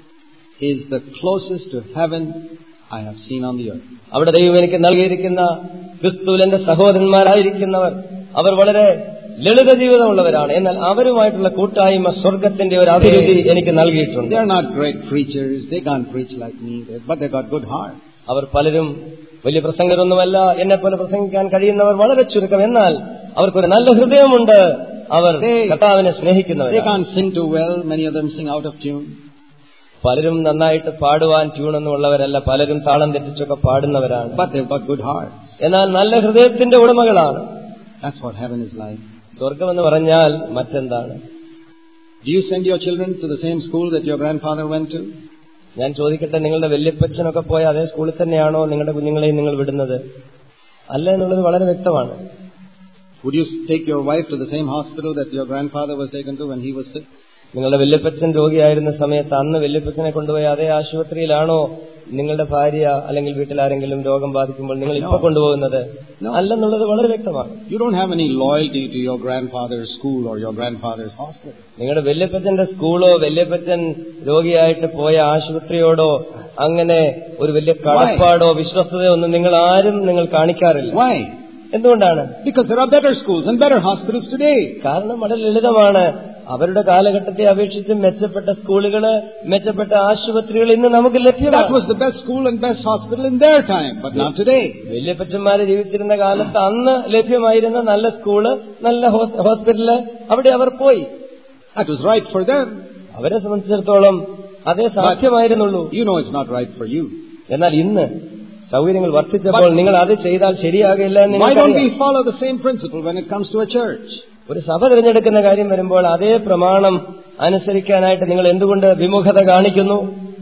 is the closest to heaven I have seen on the earth. അവിടെ ദൈവം എനിക്ക് നൽകിയിരിക്കുന്ന ക്രിസ്തുവിൽ എന്റെ സഹോദരന്മാരായിരിക്കുന്നവർ അവർ വളരെ ലളിത ജീവിതമുള്ളവരാണ് എന്നാൽ അവരുമായിട്ടുള്ള കൂട്ടായ്മ സ്വർഗത്തിന്റെ ഒരു അഭിരുചി എനിക്ക് നൽകിയിട്ടുണ്ട് They're not great preachers. They can't preach like me, but they got good heart. അവർ പലരും വലിയ പ്രസംഗരൊന്നുമല്ല എന്നെ പോലെ പ്രസംഗിക്കാൻ കഴിയുന്നവർ വളരെ ചുരുക്കം എന്നാൽ അവർക്കൊരു നല്ല ഹൃദയമുണ്ട് അവർ They- കർത്താവിനെ They സ്നേഹിക്കുന്നവർ can't sing too well. Many of them sing out of tune. പലരും നന്നായിട്ട് പാടുവാൻ ട്യൂണൊന്നുമുള്ളവരല്ല പലരും താളം തെറ്റിച്ചൊക്കെ പാടുന്നവരാണ് But they've got good hearts. എന്നാൽ നല്ല ഹൃദയത്തിന്റെ ഉടമകളാണ് That's what heaven is like. സ്വർഗമെന്ന് പറഞ്ഞാൽ മറ്റെന്താണ് Do you send your children to the same school that your grandfather went to? ഞാൻ ചോദിക്കട്ടെ നിങ്ങളുടെ വല്യപ്പച്ചനൊക്കെ പോയ അതേ സ്കൂളിൽ തന്നെയാണോ നിങ്ങളുടെ കുഞ്ഞുങ്ങളെയും നിങ്ങൾ വിടുന്നത് അല്ല എന്നുള്ളത് വളരെ വ്യക്തമാണ് Would you take your wife to the same hospital that your grandfather was taken to when he was sick? നിങ്ങളുടെ വല്യപ്പച്ചൻ രോഗിയായിരുന്ന സമയത്ത് അന്ന് വല്യപ്പച്ചനെ കൊണ്ടുപോയ അതേ ആശുപത്രിയിലാണോ നിങ്ങളുടെ ഭാര്യ അല്ലെങ്കിൽ വീട്ടിൽ ആരെങ്കിലും രോഗം ബാധിക്കുമ്പോൾ നിങ്ങൾ ഇപ്പൊ കൊണ്ടുപോകുന്നത് അല്ലെന്നുള്ളത് വളരെ വ്യക്തമാണ് You don't have any loyalty to your grandfather's school or your grandfather's hospital. നിങ്ങളുടെ വല്യപ്പച്ചന്റെ സ്കൂളോ വല്യപ്പച്ചൻ രോഗിയായിട്ട് പോയ ആശുപത്രിയോടോ അങ്ങനെ ഒരു വലിയ കടപ്പാടോ വിശ്വസ്തതയോ ഒന്നും നിങ്ങൾ ആരും നിങ്ങൾ കാണിക്കാറില്ല Why? എന്തുകൊണ്ടാണ് Because there are better schools and better hospitals today. കാരണം വളരെ ലളിതമാണ് അവരുടെ കാലഘട്ടത്തെ അപേക്ഷിച്ച് മെച്ചപ്പെട്ട സ്കൂളുകള് മെച്ചപ്പെട്ട ആശുപത്രികൾ ഇന്ന് നമുക്ക് That ലഭ്യമാണ് was the best school and best hospital in their time, but not today. വല്യപ്പച്ചന്മാര് ജീവിച്ചിരുന്ന കാലത്ത് അന്ന് ലഭ്യമായിരുന്ന നല്ല സ്കൂള് നല്ല ഹോസ്- ഹോസ്പിറ്റല് അവിടെ അവർ പോയി That was right for them. അവരെ സംബന്ധിച്ചിടത്തോളം അതേ സാധ്യമായിരുന്നുള്ളൂ You know it's not right for you. എന്നാൽ ഇന്ന് സൗകര്യങ്ങൾ വർദ്ധിച്ചപ്പോൾ നിങ്ങൾ അത് ചെയ്താൽ ശരിയാകില്ല എന്ന് Why don't നിങ്ങൾക്കറിയാം. we follow the same principle when it comes to a church? ഒരു സഭ തിരഞ്ഞെടുക്കുന്ന കാര്യം വരുമ്പോൾ അതേ പ്രമാണം അനുസരിക്കാനായിട്ട് നിങ്ങൾ എന്തുകൊണ്ട് വിമുഖത കാണിക്കുന്നു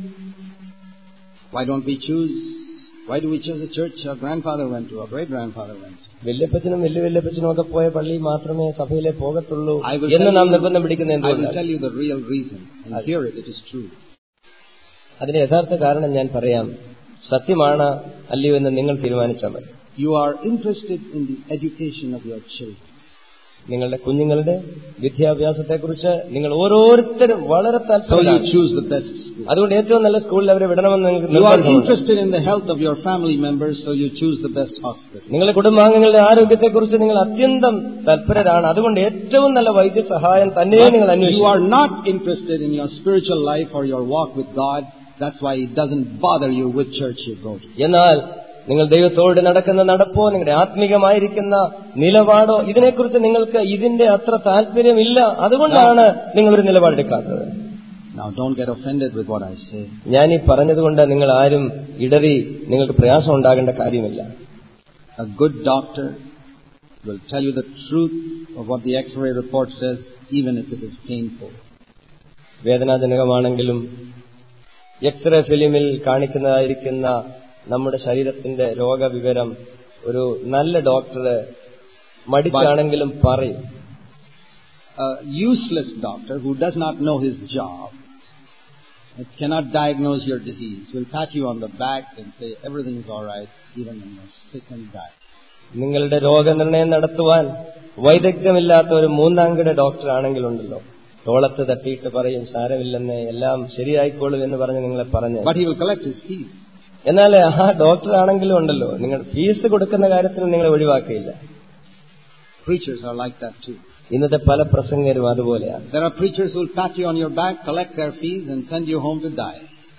Why don't we choose? Why do we choose a church our grandfather went to, our great grandfather went to? വല്യപ്പച്ചനും വലിയ വല്യപ്പച്ചനും ഒക്കെ പോയ പള്ളി മാത്രമേ സഭയിലെ പോകത്തുള്ളൂ I will എന്ന് tell നാം you- നിർബന്ധം പിടിക്കുന്ന I will എന്തുകൊണ്ടാണ് tell you the real reason, and hear it, it is true. അതിന്റെ യഥാർത്ഥ കാരണം ഞാൻ പറയാം സത്യമാണ് അല്ലയോ എന്ന് നിങ്ങൾ തീരുമാനിച്ചാൽ മതി You are interested in the education of your children. നിങ്ങളുടെ കുഞ്ഞുങ്ങളുടെ വിദ്യാഭ്യാസത്തെക്കുറിച്ച് നിങ്ങൾ ഓരോരുത്തരും വളരെ So you താല്പര്യം choose the best school. അതുകൊണ്ട് ഏറ്റവും നല്ല സ്കൂളിൽ അവരെ വിടണമെന്ന് നിങ്ങൾക്ക് You are നിർബന്ധമുണ്ട്. interested in the health of your family members, so you choose the best hospital. നിങ്ങളുടെ കുടുംബാംഗങ്ങളുടെ ആരോഗ്യത്തെക്കുറിച്ച് നിങ്ങൾ അത്യന്തം തൽപരരാണ് അതുകൊണ്ട് ഏറ്റവും നല്ല വൈദ്യസഹായം തന്നെ നിങ്ങൾ But you അന്വേഷിക്കും are not interested in your spiritual life or your walk with God. That's why it doesn't bother you which church you go to. എന്നാൽ നിങ്ങൾ ദൈവത്തോട് നടക്കുന്ന നടപ്പോ നിങ്ങളുടെ ആത്മീകമായിരിക്കുന്ന നിലപാടോ ഇതിനെക്കുറിച്ച് നിങ്ങൾക്ക് ഇതിന്റെ അത്ര താല്പര്യമില്ല അതുകൊണ്ടാണ് നിങ്ങൾ ഒരു നിലപാടെടുക്കാത്തത് Now don't get offended with what I say. ഞാൻ ഈ പറഞ്ഞതുകൊണ്ട് നിങ്ങൾ ആരും ഇടറി നിങ്ങൾക്ക് പ്രയാസം ഉണ്ടാകേണ്ട കാര്യമില്ല A good doctor will tell you the truth of what the x-ray report says, even if it is painful. വേദനാജനകമാണെങ്കിലും എക്സ്റേ ഫിലിമിൽ കാണിക്കുന്നതായിരിക്കുന്ന നമ്മുടെ ശരീരത്തിന്റെ രോഗവിവരം ഒരു നല്ല ഡോക്ടർ മടിച്ചാണെങ്കിലും പറയും A useless doctor who does not know his job and cannot diagnose your disease will pat you on the back and say everything is all right, even when you're sick and die. നിങ്ങളുടെ രോഗനിർണയം നടത്തുവാൻ വൈദഗ്ധ്യമില്ലാത്ത ഒരു മൂന്നാംകിട ഡോക്ടർ ആണെങ്കിലുണ്ടല്ലോ തോളത്ത് തട്ടിയിട്ട് പറയും സാരമില്ലെന്ന് എല്ലാം ശരിയായിക്കോളും എന്ന് പറഞ്ഞ് നിങ്ങളെ പറഞ്ഞ് But he will collect his fees. എന്നാൽ ആ ഡോക്ടർ ആണെങ്കിലും ഉണ്ടല്ലോ നിങ്ങൾ ഫീസ് കൊടുക്കുന്ന കാര്യത്തിൽ നിങ്ങളെ ഒഴിവാക്കിയില്ല Preachers are like that too. ഇന്നത്തെ പല പ്രസംഗരും അതുപോലെയാണ് There are preachers who will pat you on your back, collect their fees, and send you home to die.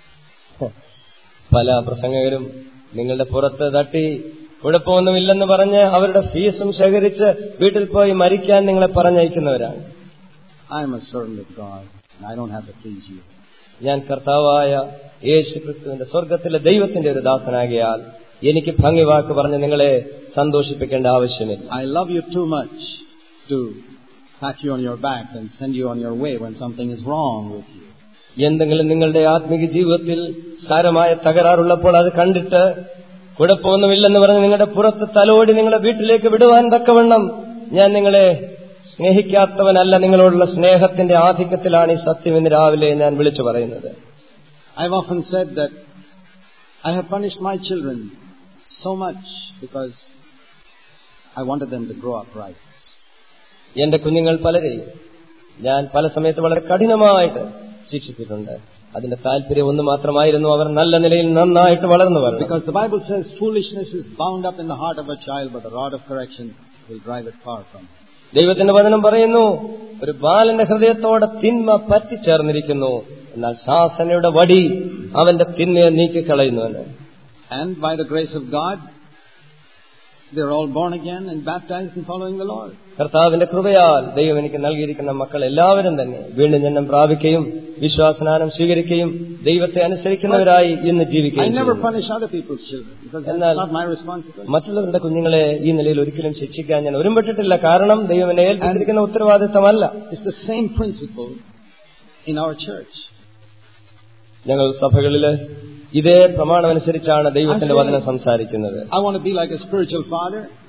പല പ്രസംഗകരും നിങ്ങളുടെ പുറത്ത് തട്ടി കുഴപ്പമൊന്നുമില്ലെന്ന് പറഞ്ഞ് അവരുടെ ഫീസും ശേഖരിച്ച് വീട്ടിൽ പോയി മരിക്കാൻ നിങ്ങളെ പറഞ്ഞയക്കുന്നവരാണ് I am a servant of God, and I don't have to please you. ഞാൻ കർത്താവായ യേശു ക്രിസ്തുവിന്റെ സ്വർഗത്തിലെ ദൈവത്തിന്റെ ഒരു ദാസനാകിയാൽ എനിക്ക് ഭംഗി വാക്ക് പറഞ്ഞ് നിങ്ങളെ സന്തോഷിപ്പിക്കേണ്ട ആവശ്യമില്ല I love you too much to pat you on your back and send you on your way when something is wrong with you. എന്തെങ്കിലും നിങ്ങളുടെ ആത്മീക ജീവിതത്തിൽ സാരമായ തകരാറുള്ളപ്പോൾ അത് കണ്ടിട്ട് കുഴപ്പമൊന്നുമില്ലെന്ന് പറഞ്ഞ് നിങ്ങളുടെ പുറത്ത് തലോടി നിങ്ങളുടെ വീട്ടിലേക്ക് വിടുവാൻ തക്കവണ്ണം ഞാൻ നിങ്ങളെ സ്നേഹിക്കാത്തവനല്ല നിങ്ങളോടുള്ള സ്നേഹത്തിന്റെ ആധിക്യത്തിലാണ് ഈ സത്യം ഇന്ന് രാവിലെ ഞാൻ വിളിച്ചു പറയുന്നത് I've often said that I have punished my children so much because I wanted them to grow up right. എന്റെ കുഞ്ഞുങ്ങൾ പലരെയും ഞാൻ പല സമയത്ത് വളരെ കഠിനമായിട്ട് ശിക്ഷിച്ചിട്ടുണ്ട് അതിന്റെ താല്പര്യം ഒന്ന് മാത്രമായിരുന്നു അവർ നല്ല നിലയിൽ നന്നായിട്ട് വളർന്നു വരണം Because the Bible says foolishness is bound up in the heart of a child, but the rod of correction will drive it far from him. ദൈവത്തിന്റെ വചനം പറയുന്നു ഒരു ബാലന്റെ ഹൃദയത്തോടെ തിന്മ പറ്റിച്ചേർന്നിരിക്കുന്നു എന്നാൽ ശാസനയുടെ വടി അവന്റെ തിന്മയെ നീക്കിക്കളയുന്നുവെന്ന് And by the grace of God, they're all born again and baptized and following the Lord. കർത്താവിന്റെ കൃപയാൽ ദൈവം എനിക്ക് നൽകിയിരിക്കുന്ന മക്കൾ എല്ലാവരും തന്നെ വീണ്ടും ജന്മം പ്രാപിക്കുകയും വിശ്വാസനാനം സ്വീകരിക്കുകയും ദൈവത്തെ അനുസരിക്കുന്നവരായി ഇന്ന് I ജീവിക്കുകയും never ചെയ്യുന്നു. punish other people's children because that's എന്നാൽ not my responsibility. മറ്റുള്ളവരുടെ കുഞ്ഞുങ്ങളെ ഈ നിലയിൽ ഒരിക്കലും ശിക്ഷിക്കാൻ ഞാൻ ഒരുമ്പെട്ടിട്ടില്ല കാരണം ദൈവം എന്നെ ഏൽപ്പിച്ചിരിക്കുന്ന ഉത്തരവാദിത്തമല്ല It's the same principle in our church. ഞങ്ങൾ സഭകളില് ഇതേ പ്രമാണമനുസരിച്ചാണ് ദൈവത്തിന്റെ വചനം സംസാരിക്കുന്നത് I want to be like a spiritual father.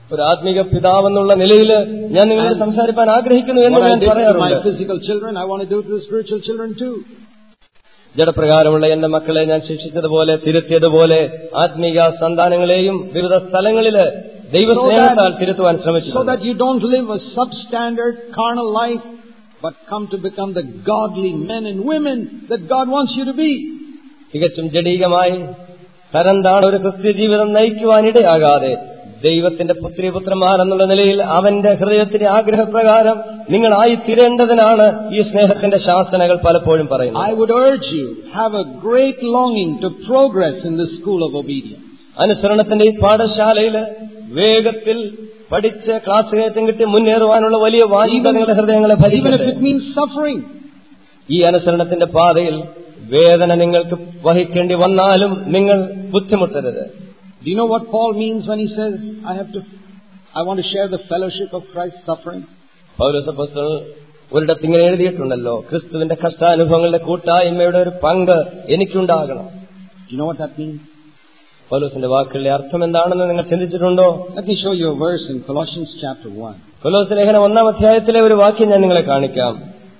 ഒരു ആത്മീക പിതാവെന്നുള്ള നിലയിൽ ഞാൻ നിങ്ങളോട് സംസാരിക്കാൻ ആഗ്രഹിക്കുന്നു എന്ന് What I ഞാൻ did to my പറയാറുണ്ട് physical children, I want to do to the spiritual children too. ജഡപ്രകാരമുള്ള എന്റെ മക്കളെ ഞാൻ ശിക്ഷിച്ചതുപോലെ തിരുത്തിയതുപോലെ ആത്മീക സന്താനങ്ങളെയും വിവിധ സ്ഥലങ്ങളില് ദൈവസ്നേഹത്താൽ തിരുത്തുവാൻ So ശ്രമിച്ചു that you don't live a substandard carnal life, but come to become the godly men and women that God wants you to be. തികച്ചും ജഡീകമായി തരംതാണ് ഒരു ക്രിസ്ത്യ ജീവിതം നയിക്കുവാനിടയാകാതെ ദൈവത്തിന്റെ പുത്രിപുത്രന്മാർ എന്നുള്ള നിലയിൽ അവന്റെ ഹൃദയത്തിന്റെ ആഗ്രഹപ്രകാരം നിങ്ങളായി തീരേണ്ടതിനാണ് ഈ സ്നേഹത്തിന്റെ ശാസനകൾ പലപ്പോഴും പറയുന്നത് I would urge you, have a great longing to progress in the school of obedience. അനുസരണത്തിന്റെ ഈ പാഠശാലയില് വേഗത്തിൽ പഠിച്ച് ക്ലാസ് കയറ്റം കിട്ടി മുന്നേറുവാനുള്ള വലിയ വാഞ്ച നിങ്ങളുടെ ഹൃദയങ്ങളെ Even if ഭരിക്കട്ടെ it means suffering. ഈ അനുസരണത്തിന്റെ പാതയിൽ വേദന നിങ്ങൾക്ക് വഹിക്കേണ്ടി വന്നാലും നിങ്ങൾ ബുദ്ധിമുട്ടരുത് Do you know what Paul means when he says, I have to, I want to share the fellowship of Christ's suffering? പൗരസപ്പോസ്റ്റൽ ഒരിടത്ത് ഇങ്ങനെ എഴുതിയിട്ടുണ്ടല്ലോ ക്രിസ്തുവിന്റെ കഷ്ടാനുഭവങ്ങളുടെ കൂട്ടായ്മയുടെ ഒരു പങ്ക് എനിക്കുണ്ടാകണം Do you know what that means? പൗലോസിന്റെ വാക്കുകളുടെ അർത്ഥം എന്താണെന്ന് നിങ്ങൾ ചിന്തിച്ചിട്ടുണ്ടോ Let me show you a verse in Colossians chapter 1. കൊലോസ് ലേഖനം ഒന്നാം അധ്യായത്തിലെ ഒരു വാക്യം ഞാൻ നിങ്ങളെ കാണിക്കാം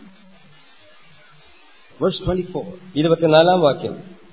Verse 24. ഇരുപത്തിനാലാം വാക്യം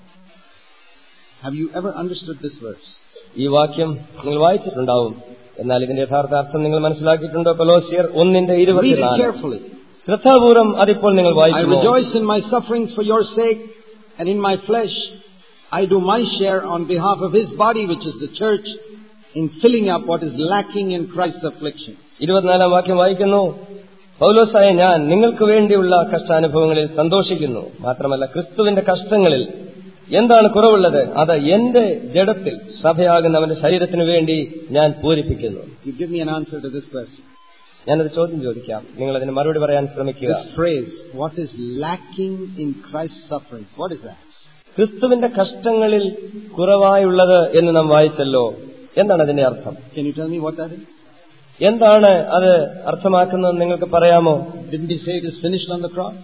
Have you ever understood this verse? ഈ വാക്യം നിങ്ങൾ വായിച്ചിട്ടുണ്ടാവും എന്നാൽ ഇതിന്റെ യഥാർത്ഥ അർത്ഥം നിങ്ങൾ മനസ്സിലാക്കിയിട്ടുണ്ടോ കൊലോസിയർ ഒന്നിന്റെ Read it ഇരുപത്തിനാല് carefully. ശ്രദ്ധാപൂർവം അതിപ്പോൾ നിങ്ങൾ I വായിക്കുമോ rejoice in my sufferings for your sake, and in my flesh I do my share on behalf of his body, which is the church, in filling up what is lacking in Christ's affliction. ഇരുപത്തിനാലാം വാക്യം വായിക്കുന്നു പൗലോസായ ഞാൻ നിങ്ങൾക്ക് വേണ്ടിയുള്ള കഷ്ടാനുഭവങ്ങളിൽ സന്തോഷിക്കുന്നു മാത്രമല്ല ക്രിസ്തുവിന്റെ കഷ്ടങ്ങളിൽ എന്താണ് കുറവുള്ളത് അത് എന്റെ ജഡത്തിൽ സഭയാകുന്നവന്റെ ശരീരത്തിനു വേണ്ടി ഞാൻ പൂരിപ്പിക്കുന്നു You give me an answer to this question. ഞാനൊരു ചോദ്യം ചോദിക്കാം നിങ്ങൾ അതിന് മറുപടി പറയാൻ ശ്രമിക്കുക This phrase, what is lacking in Christ's sufferings? What is that? ക്രിസ്തുവിന്റെ കഷ്ടങ്ങളിൽ കുറവായുള്ളത് എന്ന് നാം വായിച്ചല്ലോ എന്താണ് അതിന്റെ അർത്ഥം Can you tell me what that is? എന്താണ് അത് അർത്ഥമാക്കുന്നത് നിങ്ങൾക്ക് പറയാമോ Didn't he say it is finished on the cross?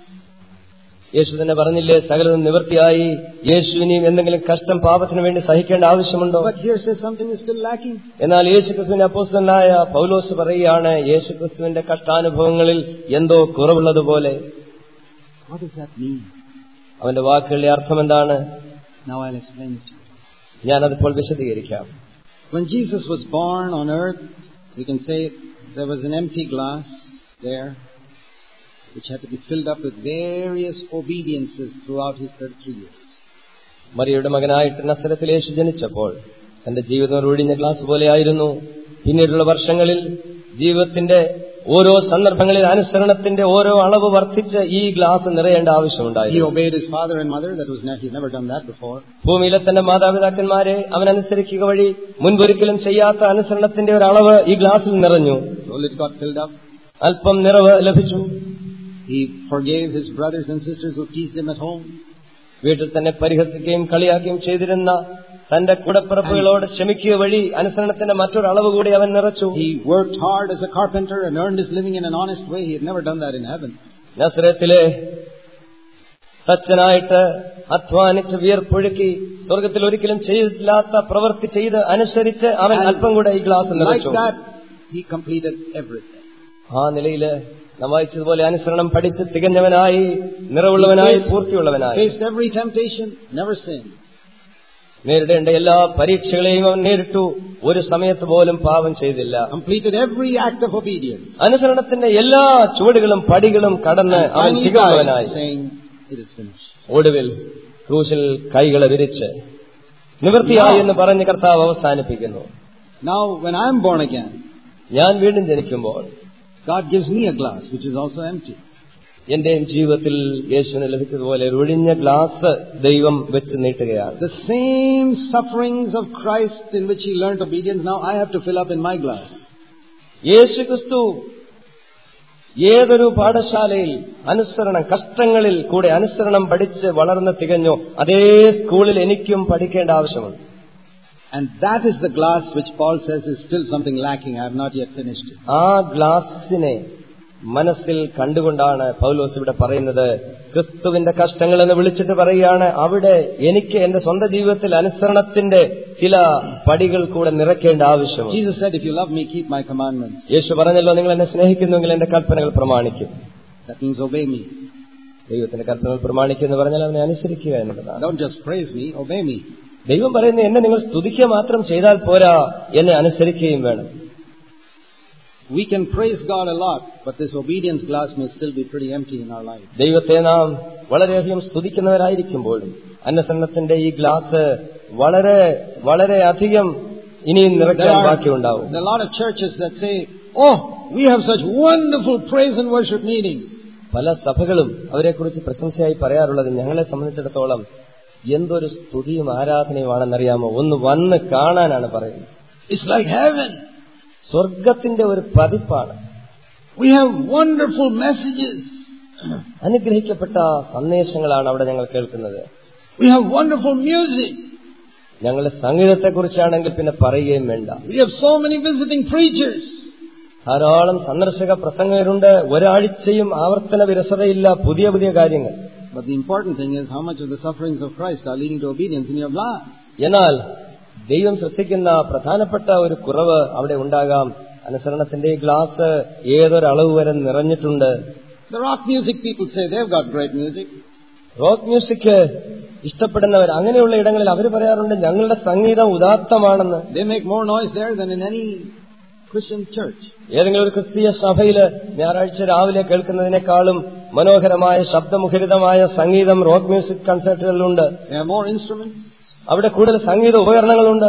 യേശു തന്നെ പറഞ്ഞില്ലേ സകലതും നിവൃത്തിയായി യേശുവിനെയും എന്തെങ്കിലും കഷ്ടം പാപത്തിന് വേണ്ടി സഹിക്കേണ്ട ആവശ്യമുണ്ടോ But here says something is still lacking. എന്നാൽ യേശുക്രിസ്തുവിന്റെ അപ്പോസ്റ്റലായ പൗലോസ് പറയുകയാണ് യേശുക്രിസ്തുവിന്റെ കഷ്ടാനുഭവങ്ങളിൽ എന്തോ കുറവുള്ളതുപോലെ What does that mean? അവന്റെ വാക്കുകളുടെ അർത്ഥം എന്താണ് Now I'll explain it to you. ഞാനതിപ്പോൾ വിശദീകരിക്കാം When Jesus was born on earth, we can say there was an empty glass there which had to be filled up with various obediences throughout his 33 years. മറിയുടെ മകനായിട്ട് നസരത്തിൽ യേശു ജനിച്ചപ്പോൾ തന്റെ ജീവിതം ഒരു ഒഴിഞ്ഞ ഗ്ലാസ് പോലെയായിരുന്നു പിന്നീടുള്ള വർഷങ്ങളിൽ ജീവിതത്തിന്റെ ഓരോ സന്ദർഭങ്ങളിൽ അനുസരണത്തിന്റെ ഓരോ അളവ് വർദ്ധിച്ച് ഈ ഗ്ലാസ് നിറയേണ്ട He ആവശ്യമുണ്ടായിരുന്നു obeyed his father and mother. That was ne- he'd never done that before. ഭൂമിയിലെ തന്റെ മാതാപിതാക്കന്മാരെ അവൻ അനുസരിക്കുക വഴി മുൻപൊരിക്കലും ചെയ്യാത്ത അനുസരണത്തിന്റെ ഒരു അളവ് ഈ ഗ്ലാസിൽ നിറഞ്ഞു Till it got filled up. അല്പം നിറവ് ലഭിച്ചു He forgave his brothers and sisters who teased him at home. വീട്ടിൽ തന്നെ പരിഹസിക്കുകയും കളിയാക്കുകയും ചെയ്തിരുന്ന തന്റെ കൂടപ്പിറപ്പുകളോട് ക്ഷമിക്കുക വഴി അനുസരണത്തിന്റെ മറ്റൊരു അളവ് കൂടി അവൻ നിറച്ചു He worked hard as a carpenter and earned his living in an honest way. He had never done that in heaven. നസ്രത്തിലെ തച്ചനായിട്ട് അധ്വാനിച്ച് വിയർപ്പൊഴുക്കി സ്വർഗത്തിൽ ഒരിക്കലും ചെയ്തില്ലാത്ത പ്രവൃത്തി ചെയ്ത് അനുസരിച്ച് അവൻ And അല്പം കൂടെ ഈ ഗ്ലാസ് Like നിറച്ചു that, he completed everything. ആ നിലയില് നാം വായിച്ചതുപോലെ അനുസരണം പഠിച്ച് തികഞ്ഞവനായി നിറവുള്ളവനായി പൂർത്തിയുള്ളവനായി Faced every temptation, never sinned. നേരിടേണ്ട എല്ലാ പരീക്ഷകളെയും അവൻ നേരിട്ടു ഒരു സമയത്ത് പോലും പാപം ചെയ്തില്ല Completed every act of obedience. അനുസരണത്തിന്റെ എല്ലാ ചുവടുകളും പടികളും കടന്ന് അവൻ Finally തികഞ്ഞവനായി died, saying, It is finished. ഒടുവിൽ ക്രൂശിൽ കൈകളെ വിരിച്ച് നിവൃത്തിയായി എന്ന് പറഞ്ഞ് കർത്താവ് അവസാനിപ്പിക്കുന്നു Now, when I'm born again, ഞാൻ വീണ്ടും ജനിക്കുമ്പോൾ God gives me a glass which is also empty. എന്റെയും ജീവിതത്തിൽ യേശുവിന് ലഭിച്ചതുപോലെ ഒരു ഒഴിഞ്ഞ ഗ്ലാസ് ദൈവം വെച്ച് നീട്ടുകയാണ് The same sufferings of Christ in which he learned obedience, now I have to fill up in my glass. യേശു ക്രിസ്തു ഏതൊരു പാഠശാലയിൽ അനുസരണം കഷ്ടങ്ങളിൽ കൂടെ അനുസരണം പഠിച്ച് വളർന്ന് തികഞ്ഞോ അതേ സ്കൂളിൽ എനിക്കും പഠിക്കേണ്ട ആവശ്യമുണ്ട് And that is the glass which Paul says is still something lacking. I have not yet finished it. ആ ഗ്ലാസിനെ മനസ്സിൽ കണ്ടുകൊണ്ടാണ് പൗലോസ് ഇവിടെ പറയുന്നത് ക്രിസ്തുവിന്റെ കഷ്ടങ്ങൾ എന്ന് വിളിച്ചിട്ട് പറയുകയാണ് അവിടെ എനിക്ക് എന്റെ സ്വന്തം ജീവിതത്തിൽ അനുസരണത്തിന്റെ ചില പടികൾ കൂടെ നിറയ്ക്കേണ്ട ആവശ്യമുണ്ട് Jesus said, If you love me, keep my commandments. യേശു പറഞ്ഞല്ലോ നിങ്ങൾ എന്നെ സ്നേഹിക്കുന്നുവെങ്കിൽ എന്റെ കൽപ്പനകൾ പ്രമാണിക്കും That means obey me. ദൈവത്തിന്റെ കൽപ്പനകൾ പ്രമാണിക്കുക എന്ന് പറഞ്ഞാൽ അവനെ അനുസരിക്കുക എന്നതാണ് Don't just praise me, obey me. ദൈവം പറയുന്നത് എന്നെ നിങ്ങൾ സ്തുതിക്കുക മാത്രം ചെയ്താൽ പോരാ എന്നെ അനുസരിക്കുകയും വേണം We can praise God a lot, but this obedience glass may still be pretty empty in our life. ദൈവത്തെ നാം വളരെയധികം സ്തുതിക്കുന്നവരായിരിക്കുമ്പോഴും അനുസരണത്തിന്റെ ഈ ഗ്ലാസ് വളരെ വളരെ അധികം ഇനിയും There നിറയ്ക്കാൻ are, ബാക്കിയുണ്ടാവും there are a lot of churches that say, Oh, we have such wonderful praise and worship meetings. പല സഭകളും അവരെക്കുറിച്ച് പ്രശംസയായി പറയാറുള്ളത് ഞങ്ങളെ സംബന്ധിച്ചിടത്തോളം എന്തൊരു സ്തുതിയും ആരാധനയുമാണെന്നറിയാമോ ഒന്ന് വന്ന് കാണാനാണ് പറയുന്നത് It's like heaven. സ്വർഗത്തിന്റെ ഒരു പതിപ്പാണ് We have wonderful messages. അനുഗ്രഹിക്കപ്പെട്ട സന്ദേശങ്ങളാണ് അവിടെ ഞങ്ങൾ കേൾക്കുന്നത് We have wonderful music. ഞങ്ങളുടെ സംഗീതത്തെക്കുറിച്ചാണെങ്കിൽ പിന്നെ പറയുകയും വേണ്ട We have so many visiting preachers. ധാരാളം സന്ദർശക പ്രസംഗകരുണ്ട് ഒരാഴ്ചയും ആവർത്തന വിരസതയില്ല പുതിയ പുതിയ കാര്യങ്ങൾ But the important thing is how much of the sufferings of Christ are leading to obedience in your lives. എന്നാൽ ദൈവം ശ്രദ്ധിക്കുന്ന പ്രധാനപ്പെട്ട ഒരു കുറവ് അവിടെ ഉണ്ടാകാം അനുസരണത്തിന്റെ ഈ ഗ്ലാസ് ഏതൊരളവ് വരെ നിറഞ്ഞിട്ടുണ്ട് The rock music people say they've got great music. Rock music ഇഷ്ടപ്പെടുന്നവർ അങ്ങനെയുള്ള ഇടങ്ങളിൽ അവർ പറയാറുണ്ട് ഞങ്ങളുടെ സംഗീതം ഉദാത്തമാണെന്ന് They make more noise there than in any Christian church. ഏതെങ്കിലും ഒരു ക്രിസ്തീയ സഭയില് ഞായറാഴ്ച രാവിലെ കേൾക്കുന്നതിനേക്കാളും മനോഹരമായ ശബ്ദമുഖരിതമായ സംഗീതം റോക്ക് മ്യൂസിക് കൺസേർട്ടുകളിലുണ്ട് They have more instruments. അവിടെ കൂടുതൽ സംഗീത ഉപകരണങ്ങളുണ്ട്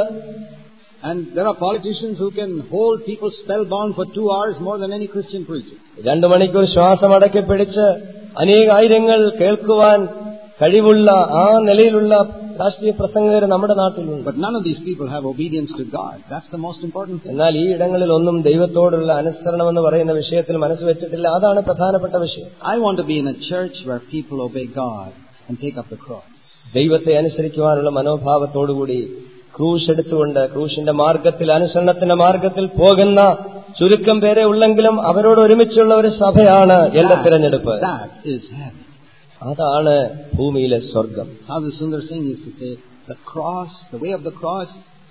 And there are politicians who can hold people spellbound for two hours more than any Christian preacher. രണ്ടു മണിക്കൂർ ശ്വാസം അടക്കി പിടിച്ച് അനേകായിരങ്ങൾ കേൾക്കുവാൻ കഴിവുള്ള ആ നിലയിലുള്ള രാഷ്ട്രീയ പ്രസംഗകർ നമ്മുടെ നാട്ടിലുണ്ട് But none of these people have obedience to God. That's the most important thing. എന്നാൽ ഈ ഇടങ്ങളിൽ ഒന്നും ദൈവത്തോടുള്ള അനുസരണം എന്ന് പറയുന്ന വിഷയത്തിൽ മനസ്സ് വെച്ചിട്ടില്ല അതാണ് പ്രധാനപ്പെട്ട വിഷയം I want to be in a church where people obey God and take up the cross. ദൈവത്തെ അനുസരിക്കുവാനുള്ള മനോഭാവത്തോടുകൂടി ക്രൂശ് എടുത്തുകൊണ്ട് ക്രൂശിന്റെ മാർഗത്തിൽ അനുസരണത്തിന്റെ മാർഗത്തിൽ പോകുന്ന ചുരുക്കം പേരെ ഉള്ളെങ്കിലും അവരോട് ഒരുമിച്ചുള്ള ഒരു സഭയാണ് എന്റെ തിരഞ്ഞെടുപ്പ് that is heaven. അതാണ് ഭൂമിയിലെ സ്വർഗം Sadhu Sundar Singh used to say, the cross, the way of the cross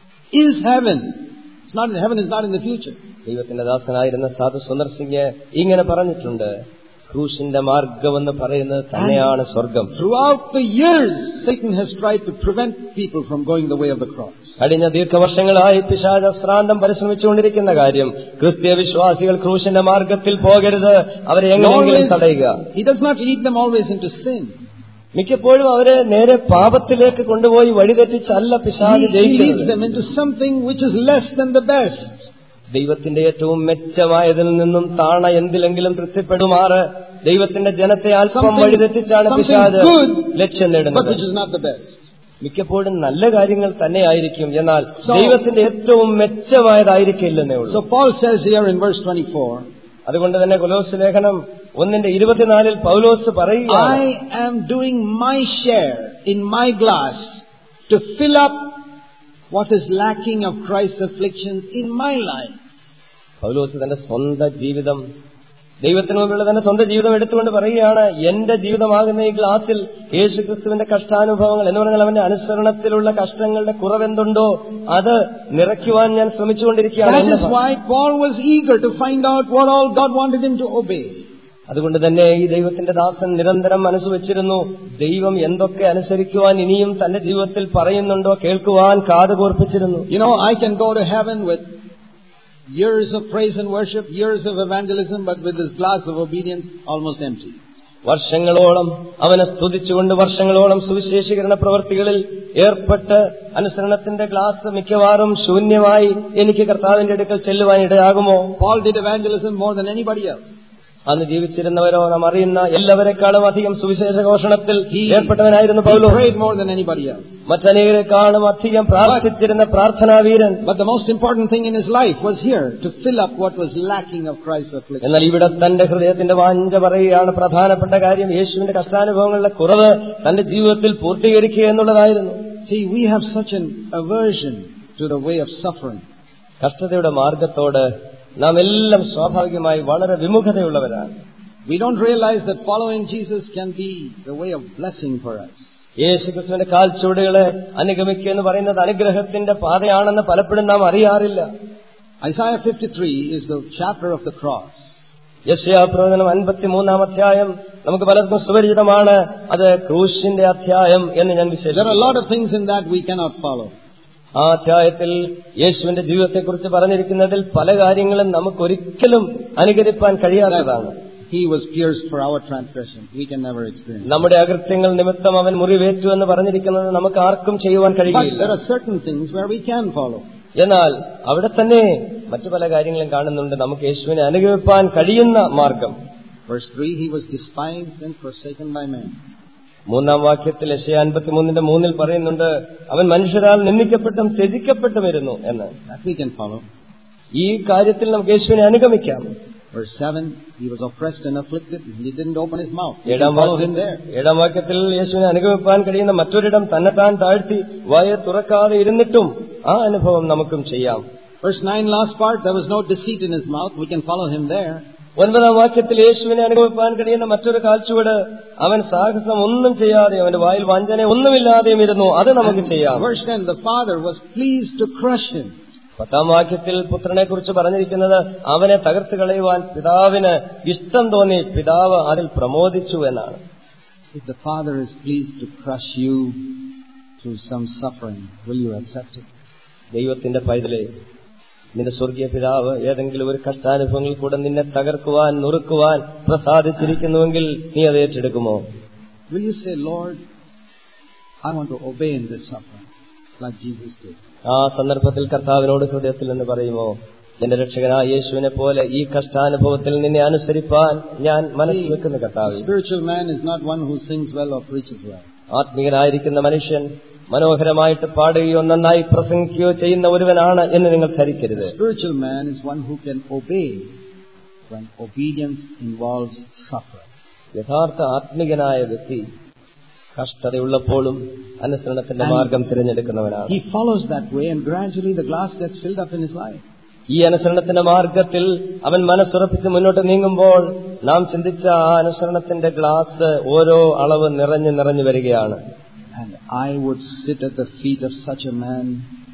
is heaven. It's not, heaven is not in the future. ദൈവത്തിന്റെ ദാസനായിരുന്ന സാധു സുന്ദർ സിംഗ് ഇങ്ങനെ പറഞ്ഞിട്ടുണ്ട് ക്രൂശിന്റെ മാർഗമെന്ന് പറയുന്നത് തന്നെയാണ് സ്വർഗം Throughout the years, Satan has tried to prevent people from going the way of the cross. കഴിഞ്ഞ ദീർഘവർഷങ്ങളായി പിശാച ശ്രാന്തം പരിശ്രമിച്ചുകൊണ്ടിരിക്കുന്ന കാര്യം കൃത്യവിശ്വാസികൾ ക്രൂശിന്റെ മാർഗത്തിൽ പോകരുത് അവരെ എങ്ങനെയെങ്കിലും തടയുക he does not lead them always into sin. മിക്കപ്പോഴും അവരെ നേരെ പാപത്തിലേക്ക് കൊണ്ടുപോയി വഴിതെറ്റിച്ചല്ല He, പിശാച് he leads ജയിക്കുന്നത് them into something which is less than the best. ദൈവത്തിന്റെ ഏറ്റവും മെച്ചമായതിൽ നിന്നും താണ എന്തിലെങ്കിലും തൃപ്തിപ്പെടുമാറ് ദൈവത്തിന്റെ ജനത്തെ അല്പം Something- വഴിതെറ്റിച്ചാണ് something പിശാച് good, ലക്ഷ്യം But നേടുന്നത് which is not the best. മിക്കപ്പോഴും നല്ല കാര്യങ്ങൾ തന്നെയായിരിക്കും എന്നാൽ So- ദൈവത്തിന്റെ ഏറ്റവും മെച്ചമായതായിരിക്കില്ലെന്നേ ഉള്ളൂ So Paul says here in verse 24, അതുകൊണ്ട് തന്നെ കൊലോസ് ലേഖനം ഒന്നിന്റെ ഇരുപത്തിനാലിൽ പൗലോസ് പറയുകയാണ് I am doing my share in my glass to fill up what is lacking of Christ's afflictions in my life. പൗലോസ് തന്റെ സ്വന്തം ജീവിതം ദൈവത്തിന് മുമ്പിലുള്ള തന്റെ സ്വന്തം ജീവിതം എടുത്തുകൊണ്ട് പറയുകയാണ് എന്റെ ജീവിതമാകുന്ന ഈ ഗ്ലാസിൽ യേശു ക്രിസ്തുവിന്റെ കഷ്ടാനുഭവങ്ങൾ എന്ന് പറഞ്ഞാൽ അവന്റെ അനുസരണത്തിലുള്ള കഷ്ടങ്ങളുടെ കുറവെന്തുണ്ടോ അത് നിറയ്ക്കുവാൻ ഞാൻ ശ്രമിച്ചുകൊണ്ടിരിക്കുകയാണ് That എന്റെ is why Paul was eager to find out what all God wanted him to obey. അതുകൊണ്ട് തന്നെ ഈ ദൈവത്തിന്റെ ദാസൻ നിരന്തരം മനസ്സ് വെച്ചിരുന്നു ദൈവം എന്തൊക്കെ അനുസരിക്കുവാൻ ഇനിയും തന്റെ ജീവിതത്തിൽ പറയുന്നുണ്ടോ കേൾക്കുവാൻ കാത് കൂർപ്പിച്ചിരുന്നു You know, I can go to heaven with years of praise and worship, years of evangelism, but with this glass of obedience almost empty. വർഷങ്ങളോളം അവനെ സ്തുതിച്ചുകൊണ്ട് വർഷങ്ങളോളം സുവിശേഷീകരണ പ്രവർത്തികളിൽ ഏർപ്പെട്ട് അനുസരണത്തിന്റെ ഗ്ലാസ് മിക്കവാറും ശൂന്യമായി എനിക്ക് കർത്താവിന്റെ അടുക്കൽ ചെല്ലുവാൻ ഇടയാകുമോ Paul did evangelism more than anybody else. അന്ന് ജീവിച്ചിരുന്നവരോ നാം അറിയുന്ന എല്ലാവരെക്കാളും അധികം സുവിശേഷ ഘോഷണത്തിൽ He, ഏർപ്പെട്ടവനായിരുന്നു he പൗലോ prayed more than anybody else. മറ്റനേകരെക്കാളും അധികം പ്രാർത്ഥിച്ചിരുന്ന പ്രാർത്ഥനാവീരൻ But the most important thing in his life was here to fill up what was lacking of Christ's affliction. എന്നാൽ ഇവിടെ തന്റെ ഹൃദയത്തിന്റെ വാഞ്ച പറയുകയാണ് പ്രധാനപ്പെട്ട കാര്യം യേശുവിന്റെ കഷ്ടാനുഭവങ്ങളുടെ കുറവ് തന്റെ ജീവിതത്തിൽ പൂർത്തീകരിക്കുക എന്നുള്ളതായിരുന്നു See, we have such an aversion to the way of suffering. കഷ്ടതയുടെ മാർഗത്തോട് നാം എല്ലാം സ്വാഭാവികമായി വളരെ വിമുഖതയുള്ളവരാണ് We don't realize that following Jesus can be the way of blessing for us. യേശു ക്രിസ്തുവിന്റെ കാൽച്ചുവടുകളെ അനുഗമിക്കുക എന്ന് പറയുന്നത് അനുഗ്രഹത്തിന്റെ പാതയാണെന്ന് പലപ്പോഴും നാം അറിയാറില്ല Isaiah 53 is the chapter of the cross. യശയാപ്രവചനം അൻപത്തിമൂന്നാം അധ്യായം നമുക്ക് പലർക്കും സുപരിചിതമാണ് അത് ക്രൂശിന്റെ അധ്യായം എന്ന് ഞാൻ There are a വിശേഷിച്ചു lot of things in that we cannot follow. ആ അധ്യായത്തിൽ യേശുവിന്റെ ജീവിതത്തെക്കുറിച്ച് പറഞ്ഞിരിക്കുന്നതിൽ പല കാര്യങ്ങളും നമുക്ക് ഒരിക്കലും അനുകരിപ്പാൻ കഴിയാത്തതാണ് He was pierced for our transgressions. We can never experience. നമ്മുടെ അകൃത്യങ്ങൾ നിമിത്തം അവൻ മുറിവേറ്റു എന്ന് പറഞ്ഞിരിക്കുന്നത് നമുക്ക് ആർക്കും ചെയ്യുവാൻ But കഴിയില്ല there are certain things where we can follow. എന്നാൽ അവിടെ തന്നെ മറ്റു പല കാര്യങ്ങളും കാണുന്നുണ്ട് നമുക്ക് യേശുവിനെ അനുഗമിപ്പാൻ കഴിയുന്ന മാർഗം Verse 3 He was despised and forsaken by men. മൂന്നാം വാക്യത്തിൽ യശയ അൻപത്തിമൂന്നിന്റെ മൂന്നിൽ പറയുന്നുണ്ട് അവൻ മനുഷ്യരാൽ നിന്ദിക്കപ്പെട്ടും ത്യജിക്കപ്പെട്ടും വരുന്നു എന്ന് That we can follow. ഈ കാര്യത്തിൽ നമുക്ക് യേശുവിനെ അനുഗമിക്കാം Verse 7 He was oppressed and afflicted. and He didn't open His mouth. We ഏഴാം can follow Him വാക്യത്തിൽ there. ഏഴാം വാക്യത്തിൽ യേശുവിനെ അനുഗമിപ്പാൻ കഴിയുന്ന മറ്റൊരിടം തന്നെത്താൻ താഴ്ത്തി വായ തുറക്കാതെ ഇരുന്നിട്ടും ആ അനുഭവം നമുക്കും ചെയ്യാം Verse 9 last part There was no deceit in His mouth. We can follow Him there. ഒൻപതാം വാക്യത്തിൽ യേശുവിനെ അനുഭവിപ്പാൻ കഴിയുന്ന മറ്റൊരു കാൽച്ചുവട് അവൻ സാഹസം ഒന്നും ചെയ്യാതെ അവന്റെ വായിൽ വഞ്ചന ഒന്നുമില്ലാതെയും ഇരുന്നു അത് നമുക്ക് ചെയ്യാം Verse 10 The Father was pleased to crush Him. പത്താം വാക്യത്തിൽ പുത്രനെ കുറിച്ച് പറഞ്ഞിരിക്കുന്നത് അവനെ തകർത്ത് കളയുവാൻ പിതാവിന് ഇഷ്ടം തോന്നി പിതാവ് അതിൽ പ്രമോദിച്ചു എന്നാണ് If the Father is pleased to crush you through some suffering, will you accept it? ദൈവത്തിന്റെ പൈതലെ നിന്റെ സ്വർഗീയ പിതാവ് ഏതെങ്കിലും ഒരു കഷ്ടാനുഭവങ്ങളിൽ കൂടെ നിന്നെ തകർക്കുവാൻ നുറുക്കുവാൻ പ്രസാദിച്ചിരിക്കുന്നുവെങ്കിൽ നീ അത് ഏറ്റെടുക്കുമോ Will you say, Lord, I want to obey in this suffering, like Jesus did? ആ സന്ദർഭത്തിൽ കർത്താവിനോട് ഹൃദയത്തിൽ നിന്ന് പറയുമോ എന്റെ രക്ഷകനായ യേശുവിനെ പോലെ ഈ കഷ്ടാനുഭവത്തിൽ നിന്നെ അനുസരിപ്പാൻ ഞാൻ മനസ്സ് വെക്കുന്ന A കർത്താവ് spiritual man is not one who sings well or preaches well. ആത്മീയനായിരിക്കുന്ന മനുഷ്യൻ മനോഹരമായിട്ട് പാടുകയോ നന്നായി പ്രസംഗിക്കുകയോ ചെയ്യുന്ന ഒരുവനാണ് എന്ന് നിങ്ങൾ ധരിക്കരുത് A spiritual man is one who can obey when obedience involves suffering. യഥാർത്ഥ ആത്മികനായ വ്യക്തി കഷ്ടതയുള്ളപ്പോഴും അനുസരണത്തിന്റെ മാർഗം തിരഞ്ഞെടുക്കുന്നവനാണ് He follows that way and gradually the glass gets filled up in his life. ഈ അനുസരണത്തിന്റെ മാർഗത്തിൽ അവൻ മനസ്സുറപ്പിച്ച് മുന്നോട്ട് നീങ്ങുമ്പോൾ നാം ചിന്തിച്ച ആ അനുസരണത്തിന്റെ ഗ്ലാസ് ഓരോ അളവ് നിറഞ്ഞു നിറഞ്ഞു വരികയാണ് And I would sit at the feet of such a man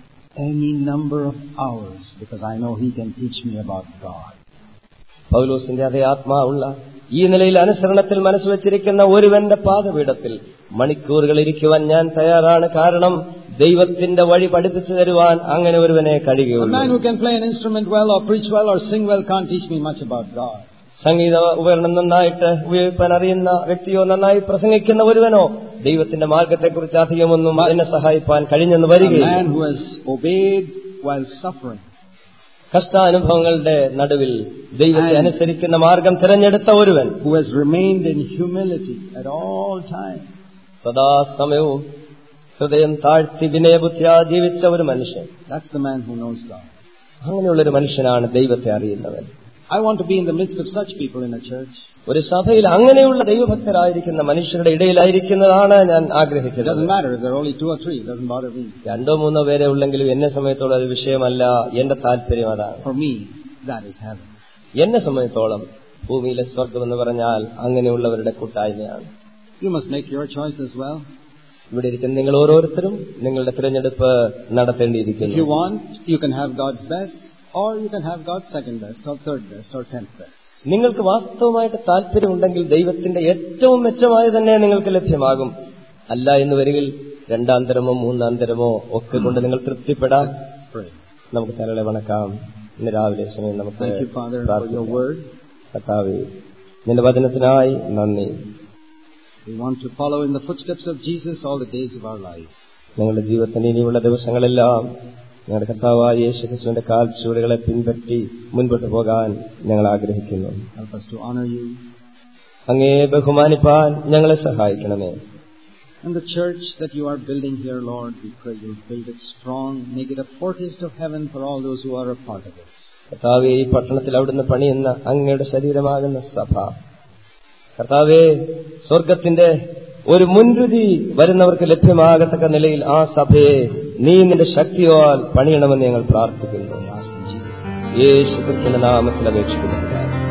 any number of hours because I know he can teach me about God. പൗലോസിന്റെ അതേ ആത്മാവുള്ള ഈ നിലയിൽ അനുസരണത്തിൽ മനസ്സ് വെച്ചിരിക്കുന്ന ഒരുവന്റെ പാദപീഠത്തിൽ മണിക്കൂറുകൾ ഇരിക്കുവാൻ ഞാൻ തയ്യാറാണ് കാരണം ദൈവത്തിന്റെ വഴി പഠിപ്പിച്ചു തരുവാൻ അങ്ങനെ ഒരുവനെ A കഴിയുകയുള്ളൂ man who can play an instrument well or preach well or sing well can't teach me much about God. സംഗീത ഉപകരണം നന്നായിട്ട് ഉപയോഗിക്കാൻ അറിയുന്ന വ്യക്തിയോ നന്നായി പ്രസംഗിക്കുന്ന ഒരുവനോ ദൈവത്തിന്റെ മാർഗത്തെക്കുറിച്ച് അധികമൊന്നും എന്നെ സഹായിപ്പാൻ കഴിഞ്ഞെന്ന് A വരികയില്ല man who has obeyed while suffering. കഷ്ടാനുഭവങ്ങളുടെ നടുവിൽ ദൈവത്തെ അനുസരിക്കുന്ന മാർഗം തിരഞ്ഞെടുത്ത ഒരുവൻ who has remained in humility at all times. സദാസമയവും ഹൃദയം താഴ്ത്തി വിനയബുദ്ധിയാ ജീവിച്ച ഒരു മനുഷ്യൻ That's the man who knows God. അങ്ങനെയുള്ളൊരു മനുഷ്യനാണ് ദൈവത്തെ അറിയുന്നവൻ I want to be in the midst of such people in a church. ഒരു സഭയിൽ അങ്ങനെയുള്ള ദൈവഭക്തരായിരിക്കുന്ന മനുഷ്യരുടെ ഇടയിലായിരിക്കുന്നതാണ് ഞാൻ It ആഗ്രഹിക്കുന്നത് doesn't matter if there are only two or three. It doesn't bother me. രണ്ടോ മൂന്നോ പേരെ ഉള്ളെങ്കിലും എന്നെ സമയത്തോളം അത് വിഷയമല്ല എന്റെ താല്പര്യം അതാണ് For me, that is heaven. എന്നെ സമയത്തോളം ഭൂമിയിലെ സ്വർഗം എന്ന് പറഞ്ഞാൽ അങ്ങനെയുള്ളവരുടെ കൂട്ടായ്മയാണ് You must make your choice as well. ഇവിടെ ഇരിക്കുന്ന നിങ്ങൾ ഓരോരുത്തരും നിങ്ങളുടെ തിരഞ്ഞെടുപ്പ് If you നടത്തേണ്ടിയിരിക്കുന്നു want, you can have God's best, or you can have God's second best, or third best, or tenth best. നിങ്ങൾക്ക് വാസ്തവമായിട്ട് താല്പര്യമുണ്ടെങ്കിൽ ദൈവത്തിന്റെ ഏറ്റവും മെച്ചമായ തന്നെ നിങ്ങൾക്ക് ലഭ്യമാകും അല്ല എന്ന് വരികിൽ രണ്ടാം തരമോ മൂന്നാം തരമോ ഒക്കെ കൊണ്ട് നിങ്ങൾ തൃപ്തിപ്പെടാം Pray. നമുക്ക് തലകളെ വണക്കാം ഇന്ന് രാവിലെ സമയം നമുക്ക് Thank you, Father, for your പ്രാർത്ഥിക്കാം. word. കർത്താവേ നിന്റെ വചനത്തിനായി നന്ദി We want to follow in the footsteps of Jesus all the days of our life. ഞങ്ങളുടെ ജീവിതത്തിന്റെ ഇനിയുള്ള ദിവസങ്ങളെല്ലാം ഞങ്ങളുടെ കർത്താവായ യേശു ക്രിസ്തുവിന്റെ കാൽ ചൂടുകളെ പിൻപറ്റി മുൻപോട്ട് പോകാൻ ഞങ്ങൾ ആഗ്രഹിക്കുന്നു Help us to honor you. അങ്ങേ ബഹുമാനിപ്പാൻ ഞങ്ങളെ സഹായിക്കണമേ And the church that you are building here, Lord, we pray you'll build it strong, make it a foretaste of heaven for all those who are a part of it. കർത്താവെ ഈ പട്ടണത്തിൽ അവിടുന്ന് പണിയുന്ന അങ്ങയുടെ ശരീരമാകുന്ന സഭ കർത്താവെ സ്വർഗത്തിന്റെ ഒരു മുൻരുതി വരുന്നവർക്ക് ലഭ്യമാകത്തക്ക നിലയിൽ ആ സഭയെ നീ നിന്റെ ശക്തിയാൽ പണിയണമെന്ന് ഞങ്ങൾ പ്രാർത്ഥിക്കുന്നു We ask in Jesus' name. യേശു ക്രിസ്തുവിന്റെ നാമത്തിൽ അപേക്ഷിക്കുന്നു പിതാവേ.